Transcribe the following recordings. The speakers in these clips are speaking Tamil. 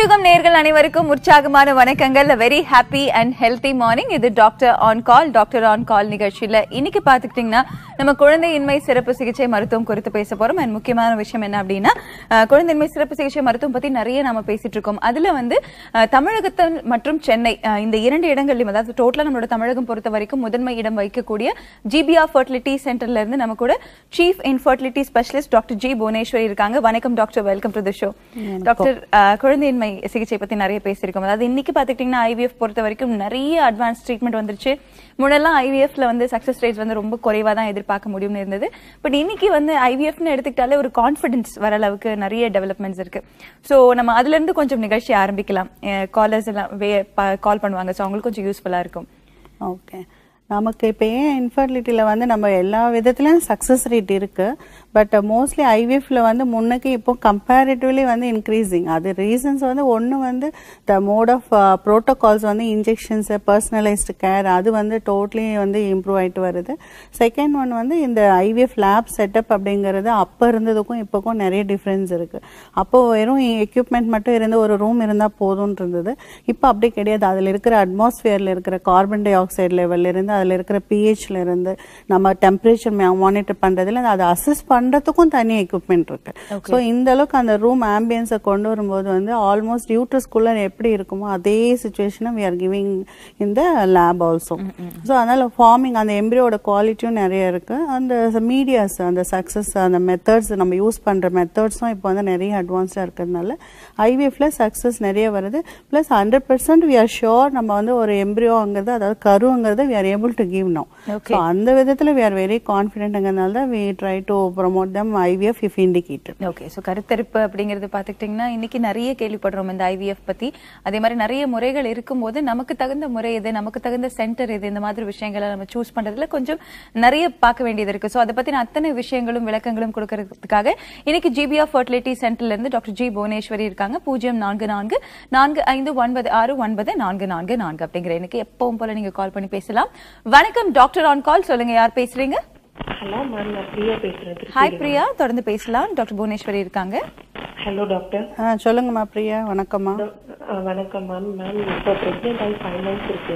புதுயுகம் நேர்கள் அனைவருக்கும் உற்சாகமான வணக்கங்கள் very happy and healthy morning இது doctor on call doctor on call நிகழ்ச்சியில இன்னைக்கு பாத்துக்கிட்டீங்கன்னா நம்ம குழந்தையின்மை சிறப்பு சிகிச்சை மருத்துவம் குறித்து பேச போறோம் அண்ட் முக்கியமான விஷயம் என்ன அப்படின்னா அஹ், குழந்தையின்மை சிறப்பு சிகிச்சை மருத்துவம் பத்தி நிறைய நாம பேசிட்டு இருக்கோம் அதுல வந்து அஹ், தமிழகத்தில் மற்றும் சென்னை அஹ், இந்த இரண்டு இடங்களிலும் அதாவது டோட்டலா நம்மளோட தமிழகம் பொறுத்த வரைக்கும் முதன்மை இடம் வைக்கக்கூடிய ஜிபிஆர் ஃபர்டிலிட்டி சென்டர்ல இருந்து நம்ம கூட chief infertility specialist doctor G Bhuvaneswari இருக்காங்க வணக்கம் doctor welcome to the show doctor ah, குழந்தையின்மை சிகிச்சை பத்தி நிறைய பேசியிருக்கோம் அதாவது இன்னைக்கு பாத்துக்கிட்டீங்கன்னா ஐவிஎஃப் பொறுத்த வரைக்கும் நிறைய அட்வான்ஸ் ட்ரீட்மெண்ட் வந்துருச்சு முன்னெல்லாம் ஐவிஎஃப்ல வந்து சக்சஸ் ரேட்ஸ் வந்து ரொம்ப குறைவா தான் எதிர்பார்க்க முடியும்னு இருந்தது பட் இன்னைக்கு வந்து ஐவிஎஃப்னு எடுத்துக்கிட்டாலே ஒரு கான்ஃபிடன்ஸ் வர அளவுக்கு நிறைய டெவலப்மெண்ட்ஸ் இருக்கு ஸோ நம்ம அதுல இருந்து கொஞ்சம் நிகழ்ச்சி ஆரம்பிக்கலாம் காலர்ஸ் எல்லாம் கால் பண்ணுவாங்க ஸோ அவங்களுக்கு கொஞ்சம் யூஸ்ஃபுல்லா இருக்கும் ஓகே நமக்கு இப்போ ஏன் இன்ஃபர்டிலிட்டியில் வந்து நம்ம எல்லா விதத்துலையும் சக்ஸஸ் ரேட் இருக்கு பட் மோஸ்ட்லி ஐவிஎஃப்ல வந்து முன்னுக்கு இப்போ கம்பேரிட்டிவ்லி வந்து இன்க்ரீசிங் அது ரீசன்ஸ் வந்து ஒன்று வந்து த மோட் ஆஃப் ப்ரோட்டோகால்ஸ் வந்து இன்ஜெக்ஷன்ஸு பர்சனலைஸ்டு கேர் அது வந்து டோட்டலி வந்து இம்ப்ரூவ் ஆயிட்டு வருது செகண்ட் ஒன் வந்து இந்த ஐவிஎஃப் லேப் செட்டப் அப்படிங்கிறது அப்போ இருந்ததுக்கும் இப்போக்கும் நிறைய டிஃப்ரென்ஸ் இருக்கு அப்போ வெறும் எக்யூப்மெண்ட் மட்டும் இருந்து ஒரு ரூம் இருந்தால் போதும்னு இருந்தது இப்போ அப்படி கிடையாது அதில் இருக்கிற அட்மாஸ்பியரில் இருக்கிற கார்பன் டை ஆக்சைடு லெவல்ல இருந்து அதில் இருக்கிற பிஹெச்ல இருந்து நம்ம டெம்பரேச்சர் மானிட்டர் பண்றதுல அதை அசஸ் பண்றதுக்கும் தனி எக்யூப்மெண்ட் இருக்கு ஸோ இந்த அளவுக்கு அந்த ரூம் ஆம்பியன்ஸை கொண்டு வரும்போது வந்து ஆல்மோஸ்ட் யூட்ரஸ்குள்ள எப்படி இருக்குமோ அதே சுச்சுவேஷனை வி ஆர் கிவிங் இந்த லேப் ஆல்சோ ஸோ அதனால ஃபார்மிங் அந்த எம்பிரியோட குவாலிட்டியும் நிறைய இருக்கு அந்த மீடியாஸ் அந்த சக்சஸ் அந்த மெத்தட்ஸ் நம்ம யூஸ் பண்ற மெத்தட்ஸும் இப்போ வந்து நிறைய அட்வான்ஸ்டாக இருக்கிறதுனால ஐவிஎஃப்ல சக்சஸ் நிறைய வருது plus hundred percent we are sure நம்ம வந்து ஒரு எம்பிரியோங்கிறது அதாவது கருங்கிறத we are able to give no so அந்த விதத்தில் வி ஆர் வெரி கான்ஃபிடென்ட்ங்கிறதுனால தான் we try to promote them IVF if indicated okay so கருத்தரிப்பு அப்படிங்கிறது பார்த்துக்கிட்டிங்கன்னா இன்னைக்கு நிறைய கேள்விப்படுறோம் இந்த ஐவிஎஃப் பத்தி அதே மாதிரி நிறைய முறைகள் இருக்கும்போது நமக்கு தகுந்த முறை எது நமக்கு தகுந்த சென்டர் எது இந்த மாதிரி விஷயங்களை நம்ம சூஸ் பண்றதுல கொஞ்சம் நிறைய பார்க்க வேண்டியது இருக்கு ஸோ அதை பத்தின அத்தனை விஷயங்களும் விளக்கங்களும் கொடுக்கறதுக்காக இன்னைக்கு ஜிபிஆர் ஃபர்டிலிட்டி சென்டர்ல இருந்து டாக்டர் ஜி புவனேஸ்வரி இருக்காங்க பூஜ்ஜியம் நான்கு நான்கு நான்கு ஐந்து ஒன்பது ஆறு ஒன்பது நான்கு நான்கு நான்கு அப்படிங்கிற எனக்கு எப்பவும் போல நீங்க கால் பண்ணி பேசலாம் வணக்கம் டாக்டர் ஆன் கால் சொல்லுங்க யார் பேசுறீங்க ஹலோ மேம் நான் பிரியா பேசுறேன் ஹாய் பிரியா தொடர்ந்து பேசலாம் டாக்டர் புவனேஸ்வரி இருக்காங்க ஹலோ டாக்டர் ஆ சொல்லுங்கம்மா பிரியா வணக்கம்மா அஹ் வணக்கம் மேம் மேம் இப்போ பிரெக்னென்ட் ஆகி ஃபைவ் மந்த்ஸ் இருக்கு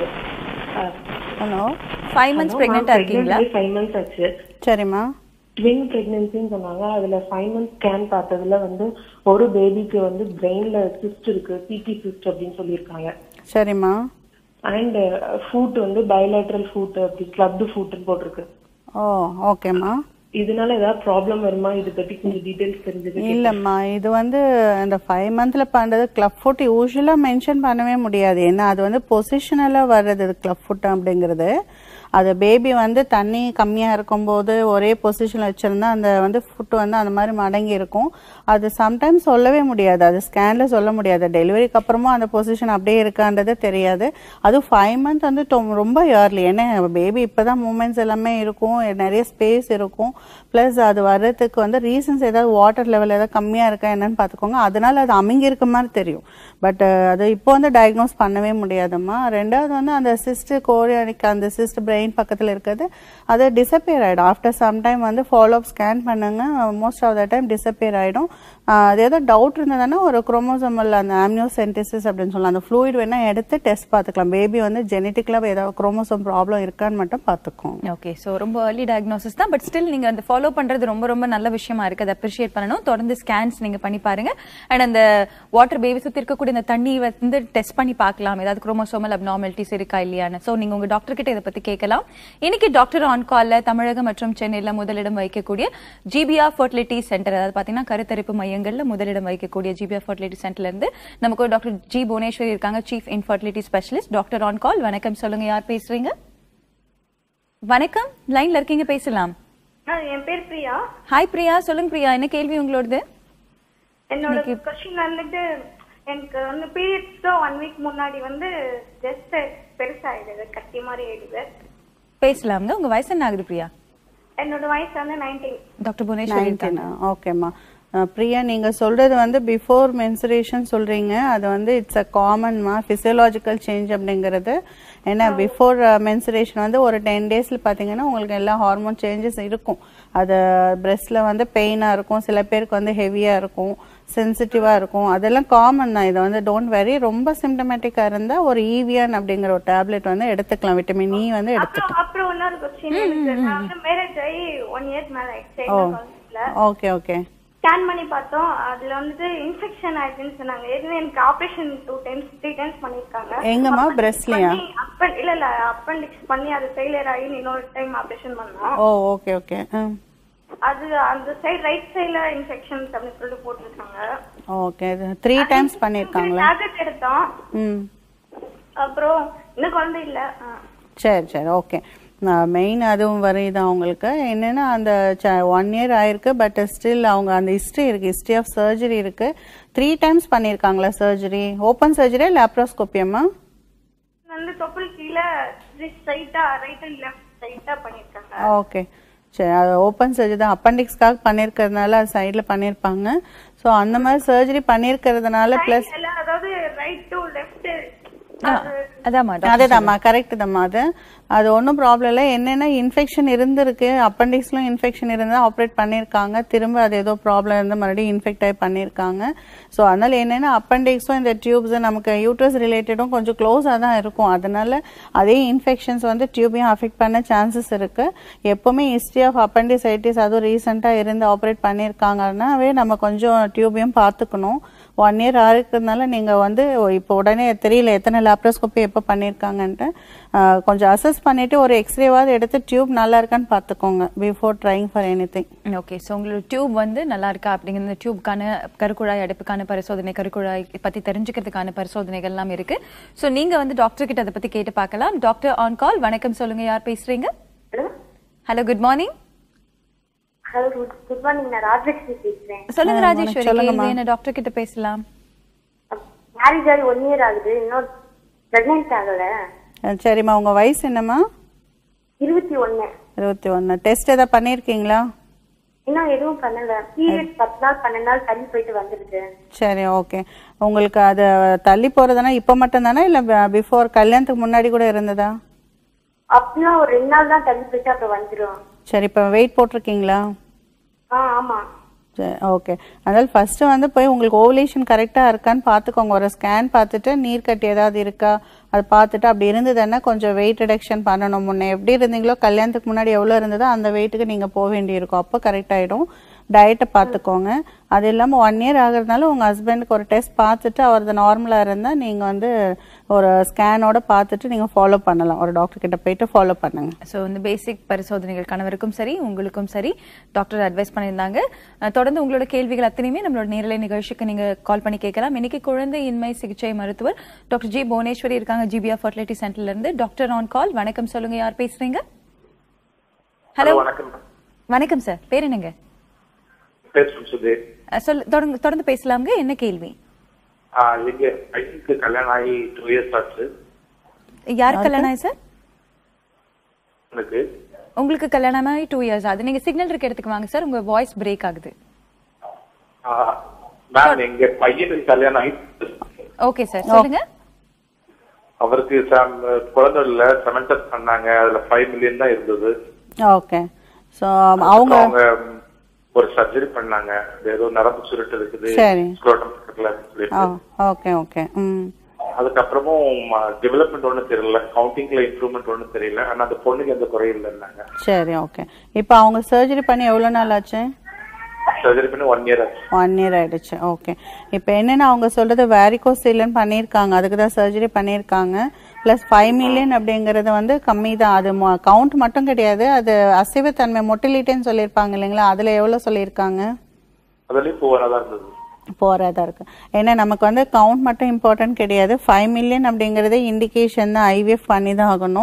ஹலோ ஃபைவ் மந்த்ஸ் பிரெக்னெண்டா இருக்கீங்களா ஃபைவ் மந்த்ஸ் ஆச்சு சரிம்மா ட்வின் பிரெக்னன்சின்னு சொன்னாங்க அதுல ஃபைவ் மந்த்ஸ் ஸ்கேன் பார்த்ததுல வந்து ஒரு பேபிக்கு வந்து பிரெயின்ல சிஸ்ட் இருக்கு பிடி சிஸ்ட் அப்படின்னு சொல்லியிருக்காங்க சரிம்மா அண்ட் ஃபுட் வந்து பயோலேட்ரல் ஃபுட் அப்படி கிளப்டு ஃபுட்னு போட்டிருக்கு ஓ ஓகேம்மா இதனால ஏதாவது ப்ராப்ளம் வருமா இதை பத்தி கொஞ்சம் டீடைல்ஸ் தெரிஞ்சுக்க இல்லம்மா இது வந்து இந்த ஃபைவ் மந்த்ல பண்றது கிளப் ஃபுட் யூஸ்வலா மென்ஷன் பண்ணவே முடியாது ஏன்னா அது வந்து பொசிஷனலா வர்றது கிளப் ஃபுட் அப்படிங்கிறது அது பேபி வந்து தண்ணி கம்மியா இருக்கும்போது ஒரே பொசிஷன்ல வச்சிருந்தா அந்த வந்து ஃபுட் வந்து அந்த மாதிரி மடங்கி இருக்கும் அது சம்டைம்ஸ் சொல்லவே முடியாது அது ஸ்கேன்ல சொல்ல முடியாது டெலிவரிக்கு அப்புறமும் அந்த பொசிஷன் அப்படியே இருக்கான்றது தெரியாது அது ஃபைவ் மந்த் வந்து தொ- ரொம்ப இயர்லி ஏன்னா பேபி இப்பதான் மூமெண்ட்ஸ் எல்லாமே இருக்கும் நிறைய ஸ்பேஸ் இருக்கும் ப்ளஸ் அது வர்றதுக்கு வந்து ரீசன்ஸ் ஏதாவது வாட்டர் லெவல் ஏதாவது கம்மியா இருக்கா என்னன்னு பார்த்துக்கோங்க அதனால அது அமுங்கி இருக்க மாதிரி தெரியும் பட் அது இப்போ வந்து டயக்னோஸ் பண்ணவே முடியாதும்மா ரெண்டாவது வந்து அந்த சிஸ்ட் கோரியானிக் அந்த சிஸ்ட் பிரெயின் பக்கத்தில் இருக்கிறது அது டிசப்பியர் ஆகிடும் ஆஃப்டர் சம் டைம் வந்து ஃபாலோ அப் ஸ்கேன் பண்ணுங்க most of the time disappear ஆகிடும் அது ஏதோ டவுட் இருந்ததுன்னா ஒரு குரோமோசோமல் அந்த ஆம்னியோசென்டிசிஸ் அப்படின்னு சொல்லலாம் அந்த ஃப்ளூயிட் வேணா எடுத்து டெஸ்ட் பார்த்துக்கலாம் பேபி வந்து ஜெனட்டிக்கலாக ஏதாவது குரோமோசோம் ப்ராப்ளம் இருக்கான்னு மட்டும் பார்த்துக்கோங்க ஓகே சோ ரொம்ப ஏர்லி டயக்னோசிஸ் தான் பட் ஸ்டில் நீங்க அந்த ஃபாலோ பண்றது ரொம்ப ரொம்ப நல்ல விஷயமா இருக்கு அதை அப்ரிஷியேட் பண்ணணும் தொடர்ந்து ஸ்கேன்ஸ் நீங்க பண்ணி பாருங்க அண்ட் அந்த வாட்டர் பேபி சுத்தி இருக்கக்கூடிய இந்த தண்ணி வந்து டெஸ்ட் பண்ணி பார்க்கலாம் ஏதாவது குரோமோசோமல் அப்நார்மாலிட்டிஸ் இருக்கா இல்லையான்னு சோ நீங்க உங்க டாக்டர் கிட்ட இதை பத்தி கேட்கலாம் இன்னைக்கு டாக்டர் ஆன் கால்ல தமிழகம் மற்றும் சென்னையில முதலிடம் வைக்கக்கூடிய ஜிபிஆர் ஃபர்டிலிட்டி சென்டர் அதாவது பாத்தீங்கன்னா கருத்தரிப்பு மையங்கள்ல முதலிடம் வைக்கக்கூடிய ஜிபிஆர் ஃபர்டிலிட்டி சென்டர்ல இருந்து நமக்கு ஒரு டாக்டர் ஜி புவனேஸ்வரி இருக்காங்க chief infertility specialist doctor on call வணக்கம் சொல்லுங்க யார் பேசுறீங்க வணக்கம் லைன்ல இருக்கீங்க பேசலாம் ஆ, என் பேர் பிரியா ஹாய் பிரியா சொல்லுங்க பிரியா என்ன கேள்வி உங்களோடது என்னோட கொஸ்டின் வந்துட்டு எனக்கு வந்து பீரியட்ஸ்க்கு ஒன் வீக் முன்னாடி வந்து ஜஸ்ட் பெருசாயிடுது கட்டி மாதிரி ஆயிடுது பேசலாம்ங்க உங்க வயசு என்ன ஆகுது பிரியா என்னோட வயசு வந்து நைன்டீன் டாக்டர் புவனேஸ்வரி இருக்காங்க நைன்டீன் ஓகேம்மா அஹ், பிரியா நீங்க சொல்றது வந்து பிஃபோர் மென்சுரேஷன் சொல்றீங்க அது வந்து இட்ஸ் அ காமன்மா ஃபிசியலாஜிக்கல் சேஞ்ச் அப்படிங்கிறது ஏன்னா பிஃபோர் மென்சுரேஷன் வந்து ஒரு டென் டேஸ்ல பாத்தீங்கன்னா உங்களுக்கு எல்லா ஹார்மோன் சேஞ்சஸ் இருக்கும் அது பிரெஸ்ட்ல வந்து பெயினா இருக்கும் சில பேருக்கு வந்து ஹெவியா இருக்கும் சென்சிட்டிவா இருக்கும் அதெல்லாம் காமன் தான் இதை வந்து டோன்ட் வெரி ரொம்ப சிம்டமேட்டிக்கா இருந்தா ஒரு ஈவியன் அப்படிங்கிற ஒரு டேப்லெட் வந்து எடுத்துக்கலாம் விட்டமின் இ வந்து எடுத்துக்கலாம் அப்புறம் அப்புறம் இன்னொரு கொஸ்டின் எனக்கு நான் வந்து மேரேஜ் ஆகி ஒன் இயர் மேல ஆயிடுச்சு எங்க காலேஜ்ல ஓகே ஓகே ஸ்கேன் பண்ணி பார்த்தோம் அதுல வந்துட்டு இன்ஃபெக்ஷன் ஆயிடுச்சுன்னு சொன்னாங்க ஏற்கனவே எனக்கு operation two times three times பண்ணிருக்காங்க எங்கம்மா பிரஸ்ட்லயா அப்பன் இல்ல இல்ல அப்பண்டிக்ஸ் பண்ணி அது ஃபெயிலியர் ஆகி இன்னொரு டைம் ஆபரேஷன் பண்ணோம் ஓ ஓகே ஓகே அது அந்த சைடு ரைட் சைடுல இன்ஃபெக்ஷன் அப்படின்னு சொல்லிட்டு போட்டிருக்காங்க ஓகே த்ரீ டைம்ஸ் பண்ணியிருக்காங்களா டேப்லெட் எடுத்தோம் ம் அப்புறம் இன்னும் குழந்தை இல்ல ஆ. சரி சரி ஓகே மெயின் அதுவும் வருது அவங்களுக்கு என்னன்னா அந்த ஒன் இயர் ஆயிருக்கு பட் ஸ்டில் அவங்க அந்த ஹிஸ்ட்ரி இருக்கு ஹிஸ்ட்ரி ஆஃப் சர்ஜரி இருக்கு த்ரீ டைம்ஸ் பண்ணியிருக்காங்களா சர்ஜரி ஓப்பன் சர்ஜரி லேப்ரோஸ்கோப்பியம்மா வந்து தொப்புள் கீழே ஸ்ட்ரைட்டா ரைட் அண்ட் லெஃப்ட் ஸ்ட்ரைட்டா பண்ணிருக்காங்க ஓகே சரி அது ஓப்பன் சர்ஜரி தான் அப்பண்டிக்ஸ்க்காக பண்ணியிருக்கிறதுனால அது சைடில் பண்ணியிருப்பாங்க ஸோ அந்த மாதிரி சர்ஜரி பண்ணியிருக்கிறதுனால ப்ளஸ் இல்ல அதாவது ரைட் டு லெஃப்ட் அதாம்மா அதேதாம்மா கரெக்ட் தாம்மா அது அது ஒன்றும் ப்ராப்ளம் இல்லை என்னென்ன இன்ஃபெக்ஷன் இருந்திருக்கு அப்பண்டிக்ஸ்லும் இன்ஃபெக்ஷன் இருந்தால் ஆப்ரேட் பண்ணியிருக்காங்க திரும்ப அது ஏதோ ப்ராப்ளம் இருந்து மறுபடியும் இன்ஃபெக்ட் ஆகி பண்ணியிருக்காங்க ஸோ அதனால என்னென்ன அப்பண்டிக்ஸும் இந்த டியூப்ஸ் நமக்கு யூட்ரஸ் ரிலேட்டடும் கொஞ்சம் க்ளோஸாக தான் இருக்கும் அதனால அதே இன்ஃபெக்ஷன்ஸ் வந்து டியூபையும் அஃபெக்ட் பண்ண சான்சஸ் இருக்கு எப்பவுமே ஹிஸ்ட்ரி ஆஃப் அப்பண்டிசைட்டிஸ் அதுவும் ரீசெண்டாக இருந்து ஆப்ரேட் பண்ணியிருக்காங்கன்னாவே நம்ம கொஞ்சம் டியூபையும் பார்த்துக்கணும் ஒன் இயர் ஆகிறதுனால நீங்கள் வந்து இப்போ உடனே தெரியல எத்தனை லேப்ரோஸ்கோப்பி எப்போ பண்ணியிருக்காங்கன்ட்டு ஆஹ் கொஞ்சம் அசஸ் பண்ணிட்டு ஒரு எக்ஸ்ரேவாவது எடுத்து டியூப் நல்லா இருக்கான்னு பார்த்துக்கோங்க before trying for anything okay so உங்களோட டியூப் வந்து நல்லா இருக்கா அப்படிங்கிற டியூப்க்கான கருக்குழாய் அடைப்புக்கான பரிசோதனை கருக்குழாய் பத்தி தெரிஞ்சுக்கிறதுக்கான பரிசோதனைகள் எல்லாம் இருக்கு ஸோ நீங்க வந்து டாக்டர் கிட்ட அதை பத்தி கேட்டு பார்க்கலாம் டாக்டர் ஆன் கால் வணக்கம் சொல்லுங்க யார் பேசுறீங்க hello hello good morning hello good morning நான் ராஜலட்சுமி பேசுறேன் சொல்லுங்க ஆ, ராஜேஸ்வரி வணக்கம், சொல்லுங்கம்மா. கேள்வி என்ன டாக்டர் கிட்ட பேசலாம் மேரேஜ் ஆகி ஒன் இயர் ஆகுது இன்னும் பிரெக்னென்ட் ஆகல சரிம்மா உங்கள் வயசு என்னம்மா இருபத்தி ஒண்ணு இருபத்தி ஒன்று டெஸ்ட் எதாவது பண்ணியிருக்கீங்களா இன்னும் எதுவும் பண்ணல பீரியட் பத்து நாள் பன்னெண்டு நாள் தள்ளி போயிட்டு வந்துருது சரி ஓகே உங்களுக்கு அது தள்ளி போகிறதுனா இப்போ மட்டும்தானா இல்லை பிஃபோர் கல்யாணத்துக்கு முன்னாடி கூட இருந்ததா அப்படின்னா ஒரு ரெண்டு நாள் தான் தள்ளி போயிட்டு அப்புறம் வந்துரும் சரி இப்போ வெயிட் போட்டிருக்கீங்களா ஆ ஆமா சரி ஓகே அதனால ஃபர்ஸ்ட் வந்து போய் உங்களுக்கு ஓவலேஷன் கரெக்டாக இருக்கான்னு பார்த்துக்கோங்க ஒரு ஸ்கேன் பார்த்துட்டு நீர்க்கட்டி ஏதாவது இருக்கா அது பார்த்துட்டு அப்படி இருந்ததுன்னா கொஞ்சம் வெயிட் ரிடக்ஷன் பண்ணணும் முன்னே எப்படி இருந்தீங்களோ கல்யாணத்துக்கு முன்னாடி எவ்வளோ இருந்ததோ அந்த வெயிட்டுக்கு நீங்கள் போக வேண்டியிருக்கும் அப்போ கரெக்ட் ஆகிடும் டயட்டை பார்த்துக்கோங்க அது இல்லாமல் ஒன் இயர் ஆகுறதுனால உங்கள் ஹஸ்பண்டுக்கு ஒரு டெஸ்ட் பார்த்துட்டு அவரது நார்மலாக இருந்தால் நீங்கள் வந்து ஒரு ஸ்கேனோட பார்த்துட்டு நீங்கள் ஃபாலோ பண்ணலாம் ஒரு டாக்டர் கிட்ட போயிட்டு ஃபாலோ பண்ணுங்க ஸோ இந்த பேசிக் பரிசோதனைகள் கணவருக்கும் சரி உங்களுக்கும் சரி டாக்டர் அட்வைஸ் பண்ணியிருந்தாங்க அஹ், தொடர்ந்து உங்களோட கேள்விகள் அத்தனையுமே நம்மளோட நேரலை நிகழ்ச்சிக்கு நீங்க கால் பண்ணி கேட்கலாம் இன்னைக்கு குழந்தை இன்மை சிகிச்சை மருத்துவர் டாக்டர் ஜி புவனேஸ்வரி இருக்காங்க ஜிபிஆர் ஃபர்டிலிட்டி சென்டர்ல இருந்து டாக்டர் ஆன் கால் வணக்கம் சொல்லுங்க யார் பேசுறீங்க ஹலோ வணக்கம் வணக்கம் சார் பேர் என்னங்க பேசுறேன் சுதீர் அஹ், சொல்லு தொடர்ந்து தொடர்ந்து பேசலாம்ங்க என்ன கேள்வி ஆ, எங்க பையனுக்கு கல்யாணம் ஆகி டூ இயர்ஸ் ஆச்சு யார் கல்யாணம் ஆயி சார் எனக்கு உங்களுக்கு கல்யாணம் ஆகி டூ இயர்ஸ் ஆகுது நீங்க சிக்னல் இருக்க இடத்துக்கு வாங்க சார் உங்க வாய்ஸ் பிரேக் ஆகுது மேம் எங்க பையனுக்கு கல்யாணம் ஆகி ஓகே சார் சொல்லுங்க அவருக்கு சம்- குழந்தை இல்ல செமெண்டஸ் பண்ணாங்க அதுல ஃபைவ் மில்லியன் தான் இருந்தது ஓகே ஸோ அவங்க அவங்க ஒரு சர்ஜரி பண்ணாங்க அது ஏதோ நரம்பு சுருட்டு இருக்குது சரி. scrotum பக்கத்துல சொல்லிட்டு. ஓகே ஓகே ம் அதுக்கப்புறமும் டெவலப்மெண்ட் ஒண்ணும் தெரியல கவுண்டிங்ல இம்ப்ரூவ்மெண்ட் ஒண்ணும் தெரியல ஆனா அந்த பொண்ணுக்கு எந்த குறையும் இல்லைன்னாங்க சரி ஓகே இப்போ அவங்க சர்ஜரி பண்ணி எவ்வளோ நாள் ஆச்சு சர்ஜரி பண்ணி ஒன் இயர் ஆச்சு ஒன் இயர் ஆயிடுச்சு ஓகே இப்போ என்னென்னா அவங்க சொல்றது வேரிகோசிலன் பண்ணியிருக்காங்க அதுக்கு தான் சர்ஜரி பண்ணியிருக்காங்க ப்ளஸ் ஃபைவ் மில்லியன் அப்படிங்கிறது வந்து கம்மி தான் அது கவுண்ட் மட்டும் கிடையாது அது அசைவத்தன்மை மொட்டிலிட்டின்னு சொல்லியிருப்பாங்க இல்லைங்களா அதில் எவ்வளோ சொல்லியிருக்காங்க அதுலயும் போவரா இருந்தது போகிறதா இருக்கு ஏன்னா நமக்கு வந்து கவுண்ட் மட்டும் இம்பார்ட்டன்ட் கிடையாது ஃபைவ் மில்லியன் அப்படிங்கிறதே இண்டிகேஷன் தான் ஐவிஎஃப் பண்ணி தான் ஆகணும்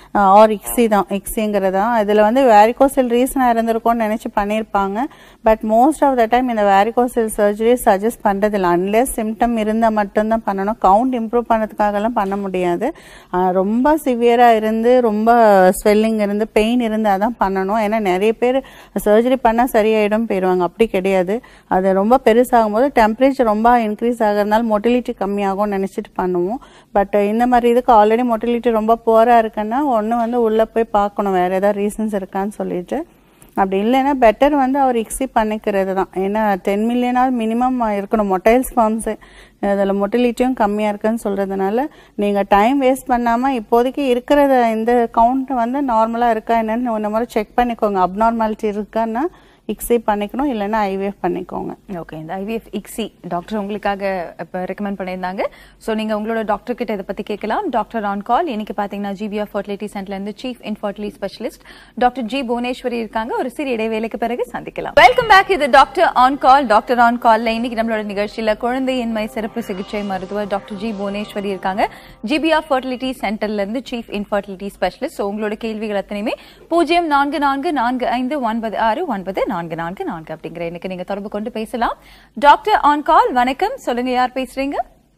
ஆர் இக்ஸி தான் இக்ஸிங்கிறது தான் இதில் வந்து வேரிகோசெல் ரீசனாக இருந்திருக்கும்னு நினச்சி பண்ணியிருப்பாங்க but most of the time இந்த வேரிகோசெல் சர்ஜரி சஜஸ்ட் பண்ணுறதில்ல அன்லெஸ் சிம்டம் இருந்தால் மட்டும்தான் பண்ணணும் கவுண்ட் இம்ப்ரூவ் பண்ணதுக்காகலாம் பண்ண முடியாது ஆஹ் ரொம்ப சிவியராக இருந்து ரொம்ப ஸ்வெல்லிங் இருந்து பெயின் இருந்தால் தான் பண்ணணும் ஏன்னா நிறைய பேர் சர்ஜரி பண்ணால் சரியாயிடும் போயிடுவாங்க அப்படி கிடையாது அது ரொம்ப பெருசாகும் போது டெம்பரேச்சர் ரொம்ப இன்க்ரீஸ் ஆகிறதுனால மொட்டிலிட்டி கம்மியாகும்னு நினச்சிட்டு பண்ணுவோம் பட் இந்த மாதிரி இதுக்கு ஆல்ரெடி மொட்டிலிட்டி ரொம்ப போராக இருக்குன்னா ஒன்று வந்து உள்ளே போய் பார்க்கணும் வேறு ஏதாவது ரீசன்ஸ் இருக்கான்னு சொல்லிட்டு அப்படி இல்லைன்னா பெட்டர் வந்து அவர் இக்ஸி பண்ணிக்கிறது தான் ஏன்னா டென் மில்லியனாவது மினிமம் இருக்கணும் மொட்டைல் ஸ்பாம்ஸு அதில் மொட்டிலிட்டியும் கம்மியாக இருக்குன்னு சொல்கிறதுனால நீங்கள் டைம் வேஸ்ட் பண்ணாமல் இப்போதைக்கு இருக்கிறத இந்த கவுண்ட் வந்து நார்மலாக இருக்கா என்னன்னு இந்த மாதிரி செக் பண்ணிக்கோங்க அப்நார்மாலிட்டி இருக்கான்னா இக்ஸி பண்ணிக்கணும் இல்லைன்னா ஐவிஎஃப் பண்ணிக்கோங்க ஓகே இந்த ஐவிஎஃப் இக்ஸி டாக்டர் உங்களுக்காக இப்போ ரெக்கமெண்ட் பண்ணியிருந்தாங்க ஸோ நீங்கள் உங்களோட டாக்டர் கிட்ட இதை பற்றி கேட்கலாம் டாக்டர் ஆன் கால் இன்னைக்கு பார்த்தீங்கன்னா ஜிபிஆர் ஃபர்டிலிட்டி சென்டர்லேருந்து chief infertility specialist doctor G Bhuvaneswari இருக்காங்க ஒரு சிறிய இடைவேளைக்கு பிறகு சந்திக்கலாம் வெல்கம் பேக் இது doctor on call doctor on கால்ல இன்னைக்கு நம்மளோட நிகழ்ச்சியில் குழந்தையின்மை சிறப்பு சிகிச்சை மருத்துவர் டாக்டர் ஜி புவனேஸ்வரி இருக்காங்க ஜிபிஆர் ஃபர்டிலிட்டி சென்டர்லேருந்து சீஃப் இன்ஃபர்டிலிட்டி ஸ்பெஷலிஸ்ட் ஸோ உங்களோட கேள்விகள் அத்தனையுமே பூஜ்ஜியம் நான்கு நான்கு நான்கு ஐந்து ஒன்பது ஆறு ஒன்பது நான்கு நான்கு நான்கு அப்படிங்கிற எனக்கு நீங்க தொடர்பு கொண்டு பேசலாம் டாக்டர் ஆன் கால் வணக்கம் சொல்லுங்க யார் பேசுறீங்க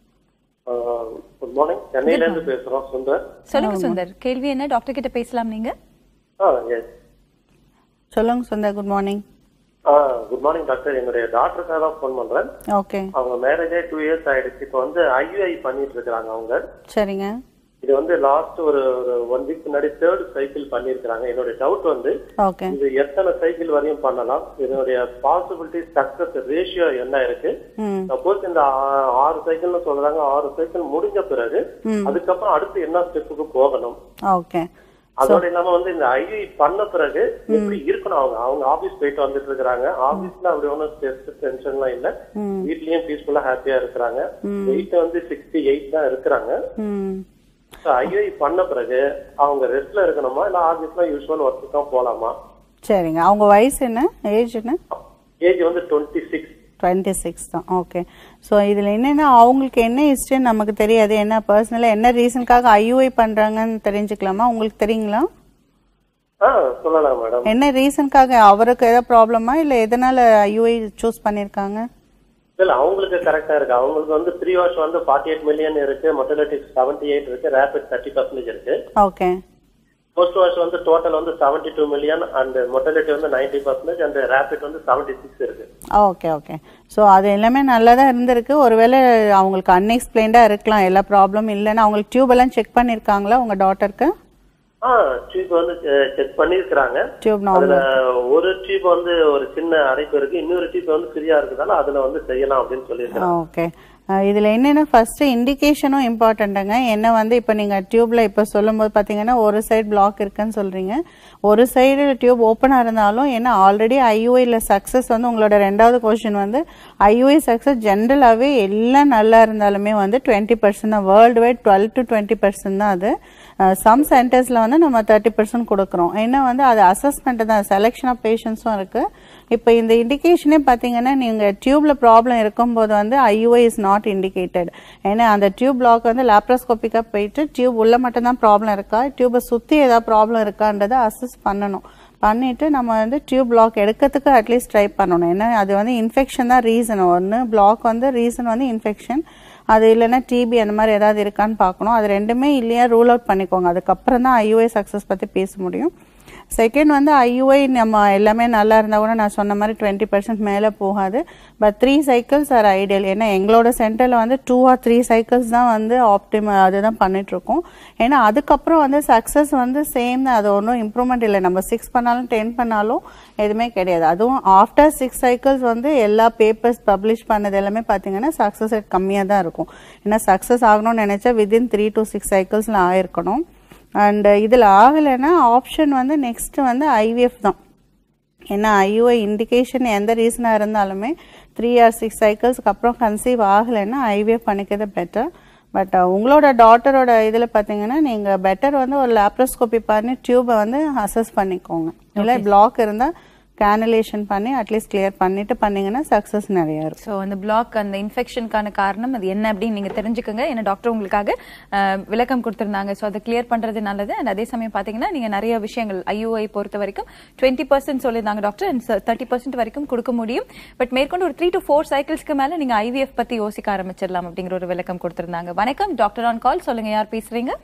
குட் மார்னிங் சென்னையில இருந்து பேசுறோம் சுந்தர் சொல்லுங்க சுந்தர் கேள்வி என்ன டாக்டர் கிட்ட பேசலாம் நீங்க ஆ எஸ் சொல்லுங்க சுந்தர் குட் மார்னிங் ஆ குட் மார்னிங் டாக்டர் என்னுடைய டாக்டருக்காக தான் ஃபோன் பண்றேன் ஓகே அவங்க மேரேஜ் ஆகி டூ இயர்ஸ் ஆயிடுச்சு இப்போ வந்து ஐயுஐ பண்ணிட்டு இருக்காங்க அவங்க சரிங்க இது வந்து லாஸ்ட் ஒரு ஒரு ஒன் வீக் முன்னாடி தேர்ட் சைக்கிள் பண்ணிருக்காங்க என்னுடைய டவுட் வந்து ஓகே இது எத்தனை சைக்கிள் வரையும் பண்ணலாம் இதனுடைய பாசிபிலிட்டி சக்சஸ் ரேஷியோ என்ன இருக்கு ம் சப்போஸ் இந்த ஆ- ஆறு சைக்கிள்னு சொல்றாங்க ஆறு சைக்கிள் முடிஞ்ச பிறகு அதுக்கப்புறம் அடுத்து என்ன ஸ்டெப்புக்கு போகணும் ஓகே அதோட இல்லாம வந்து இந்த ஐவி பண்ண பிறகு எப்படி இருக்கணும் அவங்க அவங்க ஆபீஸ் போயிட்டு வந்துட்டு இருக்காங்க ஆபீஸ்ல அப்படி ஒன்றும் ஸ்ட்ரெஸ் டென்ஷன் எல்லாம் இல்ல வீட்லயும் பீஸ்ஃபுல்லா ஹாப்பியா இருக்கிறாங்க வெயிட் வந்து சிக்ஸ்டி எயிட் தான் இருக்கிறாங்க ம் ஐவி பண்ண பிறகு அவங்க ரெஸ்ட்ல இருக்கணுமா இல்ல ஆபீஸ்ல யூஸ்வல் ஒர்க்கு தான் போலாமா சரிங்க அவங்க வயசு என்ன ஏஜ் என்ன ஏஜ் வந்து டுவெண்ட்டி சிக்ஸ் டுவெண்ட்டி சிக்ஸ் தான் ஓகே ஸோ இதில் என்னென்னா அவங்களுக்கு என்ன ஹிஸ்ட்ரின்னு நமக்கு தெரியாது என்ன பர்சனலாக என்ன ரீசனுக்காக ஐயூஐ பண்ணுறாங்கன்னு தெரிஞ்சுக்கலாமா உங்களுக்கு தெரியுங்களா ஆ சொல்லலாம் மேடம் என்ன ரீசனுக்காக அவருக்கு ஏதாவது ப்ராப்ளமா இல்லை எதனால ஐயூஐ சூஸ் பண்ணியிருக்காங்க இல்ல அவங்களுக்கு கரெக்டா இருக்கு அவங்களுக்கு வந்து ப்ரீ வாஷ் வந்து ஃபார்ட்டி எயிட் மில்லியன் இருக்கு மொட்டலிட்டி செவன்டி எயிட் இருக்கு ரேபிட் தேர்ட்டி பர்சன்டேஜ் இருக்கு ஓகே போஸ்ட் வாஷ் வந்து டோட்டல் வந்து seventy two million and motility வந்து நைன்டி பர்சன்டேஜ் அண்ட் ரேபிட் வந்து செவன்டி சிக்ஸ் இருக்கு ஓகே ஓகே ஸோ அது எல்லாமே நல்லா தான் இருந்திருக்கு ஒருவேளை அவங்களுக்கு அன்எக்ஸ்பிளைன்டாக இருக்கலாம் எல்லா ப்ராப்ளம் இல்லைன்னா அவங்களுக்கு டியூப் எல்லாம் செக் பண்ணியிருக்காங்களா உங்கள் டாட்டருக்கு ஆ டியூப் வந்து செக் பண்ணிருக்காங்க டியூப் அதுல நார்மல் ஒரு டியூப் வந்து ஒரு சின்ன அடைப்பு இருக்கு இன்னொரு டியூப் வந்து ஃப்ரீயா இருக்குதால அதுல வந்து செய்யலாம் அப்படின்னு சொல்லியிருக்காங்க ஓகே இதில் என்னென்ன ஃபஸ்ட்டு இண்டிகேஷனும் இம்பார்ட்டண்ட்டுங்க என்ன வந்து இப்போ நீங்கள் டியூப்பில் இப்போ சொல்லும்போது பார்த்தீங்கன்னா ஒரு சைடு பிளாக் இருக்குன்னு சொல்கிறீங்க ஒரு சைடு டியூப் ஓப்பனாக இருந்தாலும் ஏன்னா ஆல்ரெடி ஐயூஐயில் சக்ஸஸ் வந்து உங்களோட ரெண்டாவது கொஷின் வந்து ஐயூஐ சக்ஸஸ் ஜென்ரலாகவே எல்லாம் நல்லா இருந்தாலுமே வந்து டுவெண்ட்டி பர்சன்ட் தான் worldwide twelve to twenty percent தான் அது சம் சென்டர்ஸில் வந்து நம்ம தேர்ட்டி பர்சன்ட் கொடுக்குறோம் ஏன்னா வந்து அது அசஸ்மெண்ட் தான் செலெக்ஷன் ஆஃப் பேஷண்ட்ஸும் இருக்குது இப்போ இந்த இண்டிகேஷனே பார்த்தீங்கன்னா நீங்கள் டியூப்ல ப்ராப்ளம் இருக்கும்போது வந்து ஐயூஐ இஸ் நாட் இண்டிகேட்டட் ஏன்னா அந்த டியூப் பிளாக் வந்து லேப்ரோஸ்கோப்பிக்காக போயிட்டு டியூப் உள்ள மட்டும்தான் ப்ராப்ளம் இருக்கா டியூபை சுற்றி ஏதாவது ப்ராப்ளம் இருக்கான்றதை அசஸ் பண்ணணும் பண்ணிட்டு நம்ம வந்து டியூப் பிளாக் எடுக்கிறதுக்கு அட்லீஸ்ட் ட்ரை பண்ணணும் ஏன்னா அது வந்து இன்ஃபெக்ஷன் தான் ரீசன் ஒன்று பிளாக் வந்து ரீசன் வந்து இன்ஃபெக்ஷன் அது இல்லைன்னா டிபி அந்த மாதிரி ஏதாவது இருக்கான்னு பார்க்கணும் அது ரெண்டுமே இல்லையா ரூல் அவுட் பண்ணிக்கோங்க அதுக்கப்புறம் தான் ஐயூஐ சக்ஸஸ் பற்றி பேச முடியும் செகண்ட் வந்து ஐயூஐ நம்ம எல்லாமே நல்லா இருந்தால் கூட நான் சொன்ன மாதிரி டுவெண்ட்டி பர்சன்ட் மேலே போகாது but three cycles are ideal ஏன்னா எங்களோட சென்டரில் வந்து டூ ஆர் த்ரீ சைக்கிள்ஸ் தான் வந்து ஆப்டிம அதுதான் பண்ணிகிட்ருக்கோம் ஏன்னா அதுக்கப்புறம் வந்து சக்ஸஸ் வந்து சேம் தான் அது ஒன்றும் இம்ப்ரூவ்மெண்ட் இல்லை நம்ம சிக்ஸ் பண்ணாலும் டென் பண்ணாலும் எதுவுமே கிடையாது அதுவும் ஆஃப்டர் சிக்ஸ் சைக்கிள்ஸ் வந்து எல்லா பேப்பர்ஸ் பப்ளிஷ் பண்ணது எல்லாமே பார்த்தீங்கன்னா சக்ஸஸ் ரேட் கம்மியாக தான் இருக்கும் ஏன்னா சக்ஸஸ் ஆகணும்னு நினச்சா வித்தின் த்ரீ டு சிக்ஸ் சைக்கிள்ஸில் ஆயிருக்கணும் அண்ட் இதில் ஆகலைன்னா ஆப்ஷன் வந்து நெக்ஸ்ட் வந்து ஐவிஎஃப் தான் ஏன்னா ஐயூஐ இண்டிகேஷன் எந்த ரீசனாக இருந்தாலுமே த்ரீ ஆர் சிக்ஸ் சைக்கிள்ஸ்க்கு அப்புறம் கன்சீவ் ஆகலைன்னா ஐவிஎஃப் பண்ணிக்கிறது பெட்டர் பட் உங்களோட டாட்டரோட இதில் பார்த்தீங்கன்னா நீங்கள் பெட்டர் வந்து ஒரு லேப்ரோஸ்கோபி பண்ணி டியூபை வந்து அசஸ் பண்ணிக்கோங்க இல்லை பிளாக் இருந்தால் கேனலேஷன் பண்ணி அட்லீஸ்ட் கிளியர் பண்ணிட்டு பண்ணீங்கன்னா சக்ஸஸ் நிறைய இருக்கும் ஸோ அந்த பிளாக் அந்த இன்ஃபெக்ஷனுக்கான காரணம் அது என்ன அப்படின்னு நீங்க தெரிஞ்சுக்கோங்க ஏன்னா டாக்டர் உங்களுக்காக அஹ், விளக்கம் கொடுத்திருந்தாங்க ஸோ அதை கிளியர் பண்றது நல்லது அண்ட் அதே சமயம் பாத்தீங்கன்னா நீங்க நிறைய விஷயங்கள் ஐயூஐ பொறுத்த வரைக்கும் டுவெண்ட்டி பர்சன்ட் சொல்லியிருந்தாங்க டாக்டர் அண்ட் தேர்ட்டி பர்சன்ட் வரைக்கும் கொடுக்க முடியும் பட் மேற்கொண்டு ஒரு த்ரீ டு ஃபோர் சைக்கிள்ஸ்க்கு மேல நீங்க ஐவிஎஃப் பத்தி யோசிக்க ஆரம்பிச்சிடலாம் அப்படிங்கிற ஒரு விளக்கம் கொடுத்திருந்தாங்க வணக்கம் டாக்டர் ஆன் கால் சொல்லுங்க யார் பேசுறீங்க